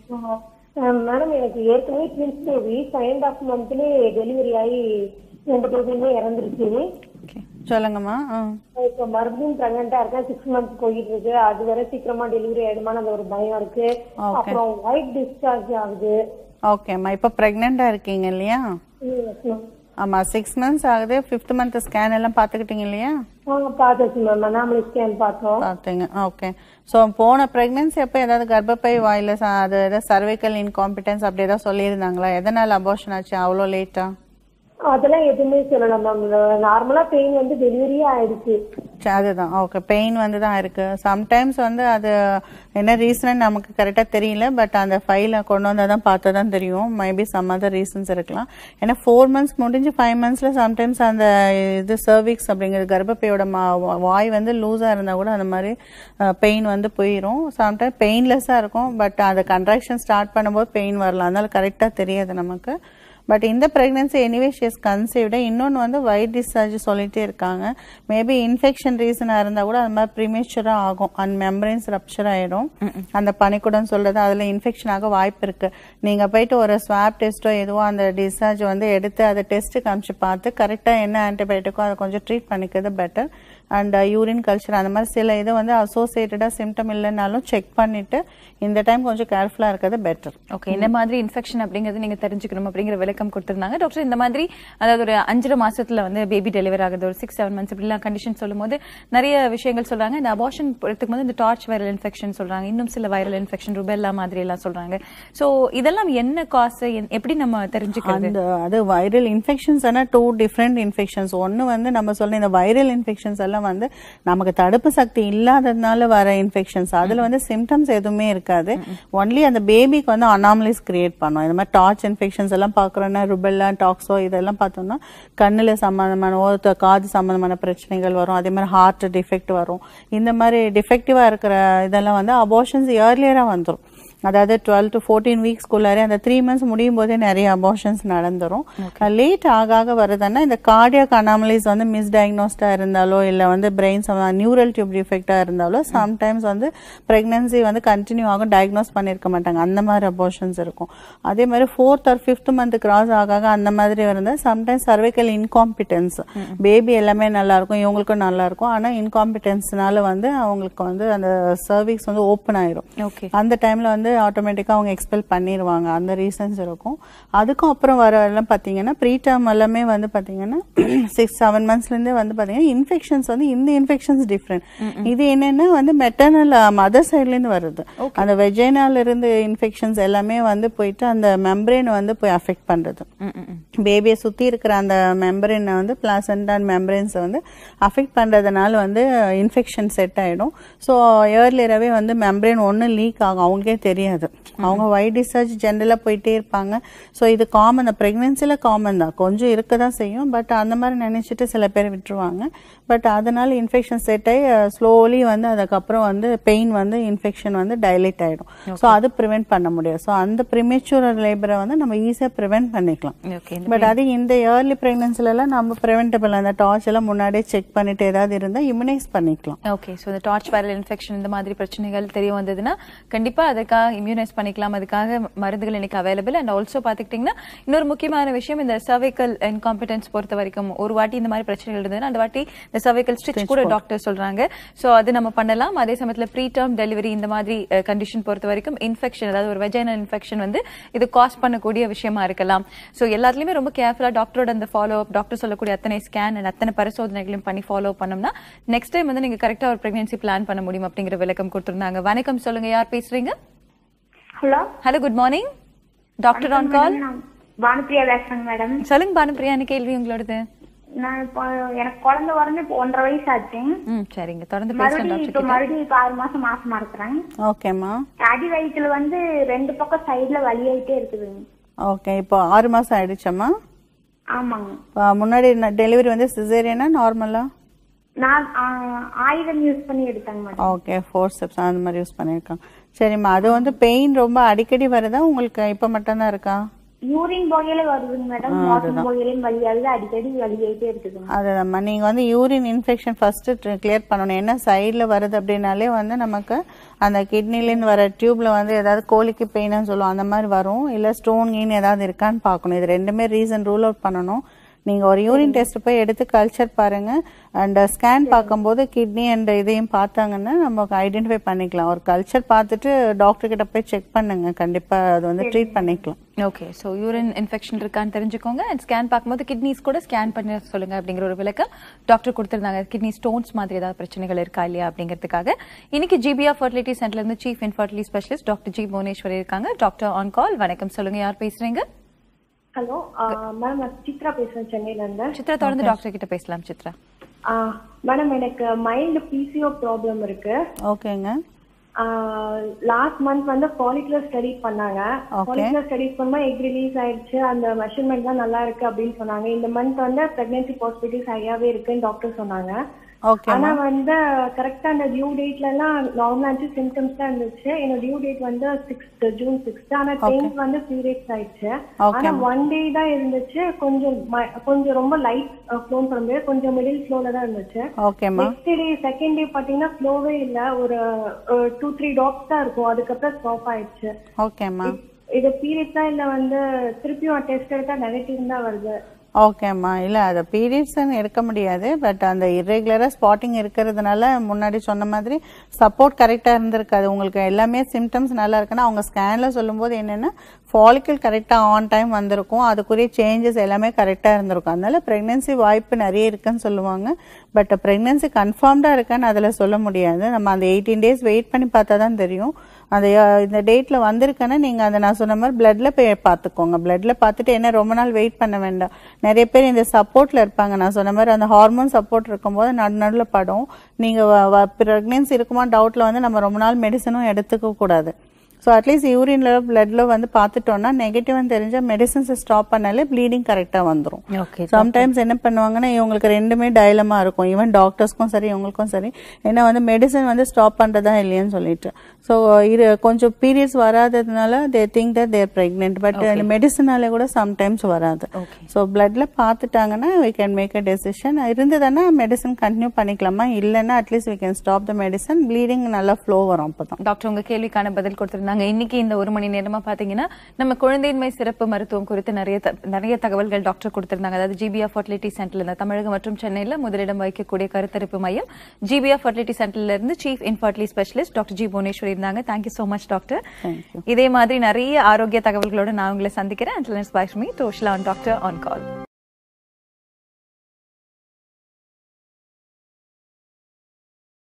மேடம் எனக்கு ஏற்கனவே ட்வின்ஸ் பேபி செகண்ட் ஆஃப் மந்த்லயே டெலிவரி ஆகி ரெண்டு பேபியுமே இறந்துருச்சு சொல்லுங்கம்மா ஆ இப்போ மறுபடியும் பிரெக்னெண்டா இருக்கேன் சிக்ஸ் மந்த்ஸ் போயிட்டு இருக்கு அது வரை சீக்கிரமா டெலிவரி ஆயிடுமான்னு அந்த ஒரு பயம் இருக்கு Okay. அப்புறம் ஒயிட் டிஸ்சார்ஜ் ஆகுது ஓகேம்மா இப்போ ப்ரெக்னெண்ட்டாக இருக்கீங்க இல்லையா Yes, ma'am. ஆமாம் சிக்ஸ் மந்த்ஸ் ஆகுது ஃபிஃப்த் மந்த் ஸ்கேன் எல்லாம் பார்த்துக்கிட்டீங்க இல்லையா ஆ பார்த்தாச்சு மேம் அனாமலி ஸ்கேன் பார்த்தோம் பார்த்தீங்க ஓகே ஸோ போன ப்ரெக்னென்சி அப்போ ஏதாவது கர்ப்பப்பை வாயில ச- அது ஏதாவது சர்வைக்கல் இன்காம்பிட்டன்ஸ் அப்படி ஏதாவது சொல்லியிருந்தாங்களா எதனால் அபார்ஷன் ஆச்சு அவ்வளோ லேட்டா அதெல்லாம் எதுவுமே சொல்லல மேம் நார்மலா பெயின் வந்து டெலிவரியே ஆயிடுச்சு சரி, அதுதான் ஓகே பெயின் வந்து தான் இருக்கு சம்டைம்ஸ் வந்து அது என்ன ரீசன் நமக்கு கரெக்டாக தெரியல பட் அந்த ஃபைலை கொண்டு வந்தால் தான் பார்த்தா தான் தெரியும் மேபி சம் அதர் ரீசன்ஸ் இருக்கலாம் ஏன்னா ஃபோர் மந்த்ஸ் முடிஞ்சு ஃபைவ் மந்த்ஸில் சம்டைம்ஸ் அந்த இது சர்விக்ஸ் அப்படிங்கிறது கர்ப்பப்பையோட மா- வாய் வந்து லூஸாக இருந்தால் கூட அந்த மாதிரி பெயின் வந்து போயிடும் சம்டைம் பெயின்லெஸ்ஸாக இருக்கும் பட் அந்த கன்ட்ராக்ஷன் ஸ்டார்ட் பண்ணும்போது பெயின் வரலாம் அதனால கரெக்டாக தெரியாது நமக்கு பட் இந்த ப்ரெக்னன்சி எனிவே ஷியஸ் கன்சீவ்டு இன்னொன்று வந்து ஒயிட் டிஸ்சார்ஜ் சொல்லிட்டே இருக்காங்க மேபி இன்ஃபெக்ஷன் ரீசனாக இருந்தால் கூட அது மாதிரி ப்ரிமேச்சராக ஆகும் அந்த மெம்பரன்ஸ் ரப்ச்சர் ஆயிடும் அந்த பனிக்குடம் சொல்றது அதில் இன்ஃபெக்ஷன் ஆக வாய்ப்பு இருக்கு நீங்கள் போயிட்டு ஒரு ஸ்வாப் டெஸ்ட்டோ எதுவோ அந்த டிஸ்சார்ஜ் வந்து எடுத்து அதை டெஸ்ட்டு காமிச்சு பார்த்து கரெக்டாக என்ன ஆன்டிபயோட்டிக்கோ அதை கொஞ்சம் ட்ரீட் பண்ணிக்கிறது பெட்டர் அண்ட் யூரின் கல்ச்சர் அந்த மாதிரி சில இது வந்து அசோசியேட்டடாக சிம்டம் இல்லைனாலும் செக் பண்ணிட்டு இந்த டைம் கொஞ்சம் கேர்ஃபுல்லாக இருக்கிறது பெட்டர் ஓகே இந்த மாதிரி இன்ஃபெக்ஷன் அப்படிங்கிறது நீங்க தெரிஞ்சுக்கணும் அப்படிங்கிற விளக்கம் கொடுத்திருந்தாங்க டாக்டர் இந்த மாதிரி அதாவது ஒரு அஞ்சரை மாசத்துல வந்து பேபி டெலிவரி ஆகுது ஒரு சிக்ஸ் செவன் மந்த்ஸ் இப்படிலாம் கண்டிஷன் சொல்லும்போது நிறைய விஷயங்கள் சொல்றாங்க இந்த அபார்ஷன் எடுத்துக்கும் போது இந்த டார்ச் வைரல் இன்ஃபெக்ஷன் சொல்றாங்க இன்னும் சில வைரல் இன்ஃபெக்ஷன் ருபெல்லா மாதிரி எல்லாம் சொல்றாங்க சோ இதெல்லாம் என்ன காசு எப்படி நம்ம தெரிஞ்சுக்கிறது அந்த அது வைரல் இன்ஃபெக்ஷன்ஸ் ஆனால் டூ டிஃப்ரெண்ட் இன்ஃபெக்ஷன்ஸ் ஒன்று வந்து நம்ம சொல்ல இந்த வைரல் இன்ஃபெக்ஷன்ஸ் எல்லாம் வந்து நமக்கு தடுப்பு சக்தி இல்லாததுனால வர இன்ஃபெக்ஷன்ஸ் அதில் வந்து சிம்டம்ஸ் எதுவுமே இருக்காது ஒன்லி அந்த பேபிக்கு வந்து அனாமலிஸ் கிரியேட் பண்ணும் இந்த மாதிரி டார்ச் இன்ஃபெக்ஷன்ஸ் எல்லாம் பார்க்குறோன்னா ருபெல்லா டாக்ஸோ இதெல்லாம் பார்த்தோம்னா கண்ணில் சம்மந்தமான ஓ காது சம்மந்தமான பிரச்சனைகள் வரும் அதே மாதிரி ஹார்ட் டிஃபெக்ட் வரும் இந்த மாதிரி டிஃபெக்டிவாக இருக்கிற இதெல்லாம் வந்து அபார்ஷன்ஸ் இயர்லியராக வந்துடும் அதாவது டுவெல் டு ஃபோர்டீன் வீக்ஸ்க்குள்ளாரே அந்த த்ரீ மந்த்ஸ் முடியும் போதே நிறைய அபார்ஷன்ஸ் நடந்துரும் லேட் ஆக ஆக வருதுன்னா இந்த கார்டியாக் அனாமலிஸ் வந்து மிஸ்டயக்னோஸ்டாக இருந்தாலோ இல்லை வந்து பிரெயின் நியூரல் டியூப் டிஃபெக்டாக இருந்தாலோ சம்டைம்ஸ் வந்து ப்ரெக்னன்சி வந்து கண்டினியூ ஆகும் டயக்னோஸ் பண்ணியிருக்க மாட்டாங்க அந்த மாதிரி அபார்ஷன்ஸ் இருக்கும் அதே மாதிரி fourth or fifth month cross ஆக ஆக அந்த மாதிரி இருந்தால் சம்டைம்ஸ் சர்வைக்கல் இன்காம்பிட்டன்ஸ் பேபி எல்லாமே நல்லா இருக்கும் இவங்களுக்கும் நல்லா இருக்கும் ஆனால் இன்காம்பிட்டன்ஸ்னால வந்து அவங்களுக்கு வந்து அந்த சர்விக்ஸ் வந்து ஓப்பன் ஆயிரும் ஓகே அந்த டைம்ல வந்து ஆட்டோமேட்டிக்காக அவங்க எக்ஸ்பெல் பண்ணிடுவாங்க அந்த ரீசன்ஸ் இருக்கும் அதுக்கும் அப்புறம் வர எல்லாம் பார்த்தீங்கன்னா ப்ரீ டேர்ம் எல்லாமே வந்து பார்த்தீங்கன்னா சிக்ஸ் செவன் மந்த்ஸ்லேருந்தே வந்து பார்த்தீங்கன்னா இன்ஃபெக்ஷன்ஸ் வந்து இந்த இன்ஃபெக்ஷன்ஸ் டிஃப்ரெண்ட் இது என்னன்னா வந்து மெட்டர்னல் மதர் சைட்லேருந்து வருது அந்த வெஜைனால இருந்து இன்ஃபெக்ஷன்ஸ் எல்லாமே வந்து போயிட்டு அந்த மெம்பரேன் வந்து போய் அஃபெக்ட் பண்ணுறது பேபியை சுற்றி இருக்கிற அந்த மெம்பரேனை வந்து பிளாசண்டா மெம்பரேன்ஸை வந்து அஃபெக்ட் பண்ணுறதுனால வந்து இன்ஃபெக்ஷன் செட் ஆகிடும் ஸோ இயர்லியராகவே வந்து மெம்பரேன் ஒன்று லீக் ஆகும் அவங்களுக்கே தெரியும் தெரியாது அவங்க ஒயிட் டிஸ்சார்ஜ் ஜென்ரலாக போயிட்டே இருப்பாங்க ஸோ இது காமன் ப்ரெக்னென்சியில் காமன் தான் கொஞ்சம் இருக்க தான் செய்யும் பட் அந்த மாதிரி நினச்சிட்டு சில பேர் விட்டுருவாங்க பட் அதனால இன்ஃபெக்ஷன் செட் ஆகி ஸ்லோலி வந்து அதுக்கப்புறம் வந்து பெயின் வந்து இன்ஃபெக்ஷன் வந்து டைலேட் ஆகிடும் ஸோ அது ப்ரிவென்ட் பண்ண முடியாது ஸோ அந்த ப்ரிமேச்சூர் லேபரை வந்து நம்ம ஈஸியாக ப்ரிவென்ட் பண்ணிக்கலாம் ஓகே பட் அது இந்த ஏர்லி ப்ரெக்னன்சிலலாம் நம்ம ப்ரிவென்டபிள் அந்த டார்ச் எல்லாம் முன்னாடியே செக் பண்ணிட்டு ஏதாவது இருந்தால் இம்யூனைஸ் பண்ணிக்கலாம் ஓகே ஸோ இந்த டார்ச் வைரல் இன்ஃபெக்ஷன் இந்த மாதிரி பிரச்சனைகள் தெரிய வந்ததுன்னா கண்டிப்பா அதுக்காக இம்யூனைஸ் பண்ணிக்கலாம் அதுக்காக மருந்துகள் இன்னைக்கு அவைலபிள் அண்ட் ஆல்சோ பார்த்துக்கிட்டிங்கன்னா இன்னொரு முக்கியமான விஷயம் இந்த சர்வைக்கல் இன்காம்பிடன்ஸ் பொறுத்த வரைக்கும் ஒரு வாட்டி இந்த மாதிரி பிரச்சனைகள் இருந்ததுன்னா அந்த வாட்டி இந்த சர்வைக்கல் ஸ்டிச் கூட டாக்டர் சொல்றாங்க ஸோ அது நம்ம பண்ணலாம் அதே சமயத்தில் ப்ரீ டேர்ம் டெலிவரி இந்த மாதிரி கண்டிஷன் பொறுத்த வரைக்கும் இன்ஃபெக்ஷன் அதாவது ஒரு வெஜைனல் இன்ஃபெக்ஷன் வந்து இது காஸ் பண்ணக்கூடிய விஷயமா இருக்கலாம் ஸோ எல்லாத்துலயுமே ரொம்ப கேர்ஃபுல்லா டாக்டரோட அந்த ஃபாலோ அப் டாக்டர் சொல்லக்கூடிய அத்தனை ஸ்கேன் அண்ட் அத்தனை பரிசோதனைகளையும் பண்ணி ஃபாலோ பண்ணோம்னா நெக்ஸ்ட் டைம் வந்து நீங்க கரெக்டா ஒரு பிரெக்னன்சி பிளான் பண்ண முடியும் அப்படிங்கிற விளக்கம் கொடுத்திருந்தாங்க வணக்கம் சொல்லுங்க யார் பேசுறீங்க hello hello good morning doctor on call Bhanupriya பேசுறேங்க மேடம் சொல்லுங்க பானுப்பிரியா என்ன கேள்வி உங்களோடது நான் இப்போ எனக்கு குழந்தை பிறந்து இப்போ ஒன்றரை வயசு ஆச்சு ம் சரிங்க தொடர்ந்து பேசலாம் மறுபடியும் இப்போ டாக்டர் மறுபடியும் இப்போ ஆறு மாசம் மாசமா இருக்கிறேன் ஓகேம்மா அடி வயிற்றுல வந்து ரெண்டு பக்கம் சைடுல வலியாயிட்டே இருக்குதுங்க ஓகே இப்போ ஆறு மாதம் ஆயிடுச்சம்மா ஆமாங்க இப்போ முன்னாடி டெலிவரி வந்து சிசேரியனா நார்மலா நான் ஆ, ஆயுதம் யூஸ் பண்ணி எடுத்தாங்க மேடம் ஓகே ஃபோர் ஸ்டெப்ஸ் அந்த மாதிரி யூஸ் பண்ணியிருக்காங்க சரிம்மா அது வந்து பெயின் ரொம்ப அடிக்கடி வருதா உங்களுக்கு இப்போ மட்டும்தான் இருக்கா யூரின் போகையில வருதுங்க மேடம் ஆ, மோசம் அதுதான். போகையிலையும் வலியாகுது அடிக்கடி வலியாயிட்டே இருக்குதுங்க அதுதான்மா நீங்கள் வந்து யூரின் இன்ஃபெக்ஷன் ஃபஸ்ட்டு கிளியர் பண்ணணும் என்ன சைடில் வருது அப்படின்னாலே வந்து நமக்கு அந்த கிட்னிலேருந்து வர டியூப்ல வந்து ஏதாவது கோழிக்கு பெயின்னு சொல்லுவோம் அந்த மாதிரி வரும் இல்லை ஸ்டோன் கீன் ஏதாவது இருக்கான்னு பார்க்கணும் இது ரெண்டுமே ரீசன் ரூல் அவுட் பண்ணணும் நீங்கள் ஒரு யூரின் டெஸ்ட் போய் எடுத்து கல்ச்சர் பாருங்க அண்ட் ஸ்கேன் பார்க்கும்போது கிட்னி அண்ட் இதையும் பார்த்தாங்கன்னா நமக்கு ஐடென்டிஃபை பண்ணிக்கலாம் ஒரு கல்ச்சர் பார்த்துட்டு டாக்டர் கிட்ட போய் செக் பண்ணுங்க கண்டிப்பாக அது வந்து ட்ரீட் பண்ணிக்கலாம் ஓகே ஸோ யூரின் இன்ஃபெக்ஷன் இருக்கான்னு தெரிஞ்சுக்கோங்க அண்ட் ஸ்கேன் பார்க்கும்போது கிட்னிஸ் கூட ஸ்கேன் பண்ணி சொல்லுங்க அப்படிங்கிற ஒரு விளக்கம் டாக்டர் கொடுத்திருந்தாங்க கிட்னி ஸ்டோன்ஸ் மாதிரி ஏதாவது பிரச்சனைகள் இருக்கா இல்லையா அப்படிங்கிறதுக்காக இன்னைக்கு ஜிபிஆர் ஃபர்டிலிட்டி சென்டர்ல இருந்து chief infertility specialist doctor G Bhuvaneswari இருக்காங்க டாக்டர் ஆன் கால் வணக்கம் சொல்லுங்க யார் பேசுறீங்க ஹலோ மேம் நான் சித்ரா பேசுறேன் சென்னையில இருந்து சித்ரா தொடர்ந்து டாக்டர் கிட்ட பேசலாம் சித்ரா மேடம் எனக்கு மைல்டு பிசிஓ ப்ராப்ளம் இருக்கு ஓகேங்க லாஸ்ட் மந்த் வந்து ஃபாலிகுலர் ஸ்டடி பண்ணாங்க Okay. ஃபாலிகுலர் ஸ்டடிஸ் பண்ணும்போது எக் ரிலீஸ் ஆயிடுச்சு அந்த மெஷர்மெண்ட் தான் நல்லா இருக்கு அப்படின்னு சொன்னாங்க இந்த மந்த் வந்து பிரெக்னன்சி பாசிபிலிட்டிஸ் ஹையாவே இருக்குன்னு டாக்டர் சொன்னாங்க ஓகே ஆனா வந்து கரெக்டா அந்த டியூ டேட்ல எல்லாம் நார்மலா இருந்துச்சு சிம்டம்ஸ் தான் இருந்துச்சு என்னோட டியூ டேட் வந்து சிக்ஸ்த் ஜூன் சிக்ஸ்த் ஆனா Okay. டென்த் வந்து பீரியட்ஸ் ஆயிடுச்சு Okay. ஆனா ஒன் டே தான் இருந்துச்சு கொஞ்சம் ம- கொஞ்சம் ரொம்ப லைட் ஃப்ளோன்னு சொல்ல முடியாது கொஞ்சம் மிடில் ஃப்ளோல தான் இருந்துச்சு ஓகேம்மா நெக்ஸ்ட் டே செகண்ட் டே பாத்தீங்கன்னா ஃப்ளோவே இல்ல ஒரு டூ த்ரீ டாப்ஸ் தான் இருக்கும் அதுக்கப்புறம் ஸ்டாப் ஆயிடுச்சு ஓகேம்மா இது பீரியட்ஸா இல்ல வந்து திருப்பியும் டெஸ்ட் எடுத்தா நெகட்டிவ் தான் வருது ஓகேம்மா இல்லை அதை பீரியட்ஸ்ன்னு எடுக்க முடியாது பட் அந்த இர்ரெகுலராக ஸ்பாட்டிங் இருக்கிறதுனால முன்னாடி சொன்ன மாதிரி சப்போர்ட் கரெக்டாக இருந்திருக்காது உங்களுக்கு எல்லாமே சிம்டம்ஸ் நல்லா இருக்குன்னா அவங்க ஸ்கேனில் சொல்லும்போது என்னென்னா ஃபாலிக்கல் கரெக்டாக ஆன் டைம் வந்திருக்கும் அதுக்குரிய சேஞ்சஸ் எல்லாமே கரெக்டாக இருந்திருக்கும் அதனால ப்ரெக்னென்சி வாய்ப்பு நிறைய இருக்குன்னு சொல்லுவாங்க பட் ப்ரெக்னென்சி கன்ஃபார்ம்டாக இருக்கான்னு அதில் சொல்ல முடியாது நம்ம அந்த எயிட்டீன் டேஸ் வெயிட் பண்ணி பார்த்தா தான் தெரியும் அந்த அஹ், இந்த டேட்டில் வந்திருக்குன்னா நீங்கள் அதை நான் சொன்ன மாதிரி பிளட்ல போய் பார்த்துக்கோங்க பிளட்ல பார்த்துட்டு என்ன ரொம்ப நாள் வெயிட் பண்ண வேண்டாம் நிறைய பேர் இந்த சப்போர்ட்ல இருப்பாங்க நான் சொன்ன மாதிரி அந்த ஹார்மோன் சப்போர்ட் இருக்கும்போது நடு நடுவில் படும் நீங்கள் ப்ரெக்னென்சி இருக்குமா டவுட்ல வந்து நம்ம ரொம்ப நாள் மெடிசனும் எடுத்துக்க கூடாது ஸோ அட்லீஸ்ட் யூரின்ல பிளட்ல வந்து பார்த்துட்டோம்னா நெகட்டிவ்னு தெரிஞ்சா மெடிசன்ஸை ஸ்டாப் பண்ணாலே ப்ளீடிங் கரெக்டாக வந்துடும் ஓகே சம்டைம்ஸ் என்ன பண்ணுவாங்கன்னா இவங்களுக்கு ரெண்டுமே டைலமா இருக்கும் ஈவன் டாக்டர்ஸ்க்கும் சரி இவங்களுக்கும் சரி ஏன்னா வந்து மெடிசன் வந்து ஸ்டாப் பண்றதா இல்லையான்னு சொல்லிட்டு ஸோ இது கொஞ்சம் பீரியட்ஸ் வராததுனால they think that they're pregnant but மெடிசனால கூட சம்டைம்ஸ் வராது ஸோ பிளட்ல பார்த்துட்டாங்கன்னா we can make a decision இருந்ததுன்னா மெடிசன் கண்டினியூ பண்ணிக்கலாமா இல்லைன்னா at least we can stop the medicine bleeding நல்லா ஃப்ளோ வரும் அப்பதான் டாக்டர் உங்க கேள்விக்கான பதில் கொடுத்திருந்தாங்க இன்னைக்கு இந்த ஒரு மணி நேரமா பாத்தீங்கன்னா நம்ம குழந்தையின்மை சிறப்பு மருத்துவம் குறித்து நிறைய த- நிறைய தகவல்கள் டாக்டர் கொடுத்திருந்தாங்க அதாவது ஜிபிஆர் ஃபர்டிலிட்டி சென்டர்ல இருந்து தமிழகம் மற்றும் சென்னையில முதலிடம் வகிக்கக்கூடிய கருத்தரிப்பு மையம் ஜிபிஆர் ஃபர்டிலிட்டி சென்டர்ல இருந்து chief infertility specialist doctor G Bhuvaneswari இருந்தாங்க தேங்க்யூ சோ மச் டாக்டர் இதே மாதிரி நிறைய ஆரோக்கிய தகவல்களோட நான் உங்களை சந்திக்கிறேன் அண்ட் லெட்ஸ் பை மீ டோஷிலா டாக்டர் ஆன் கால்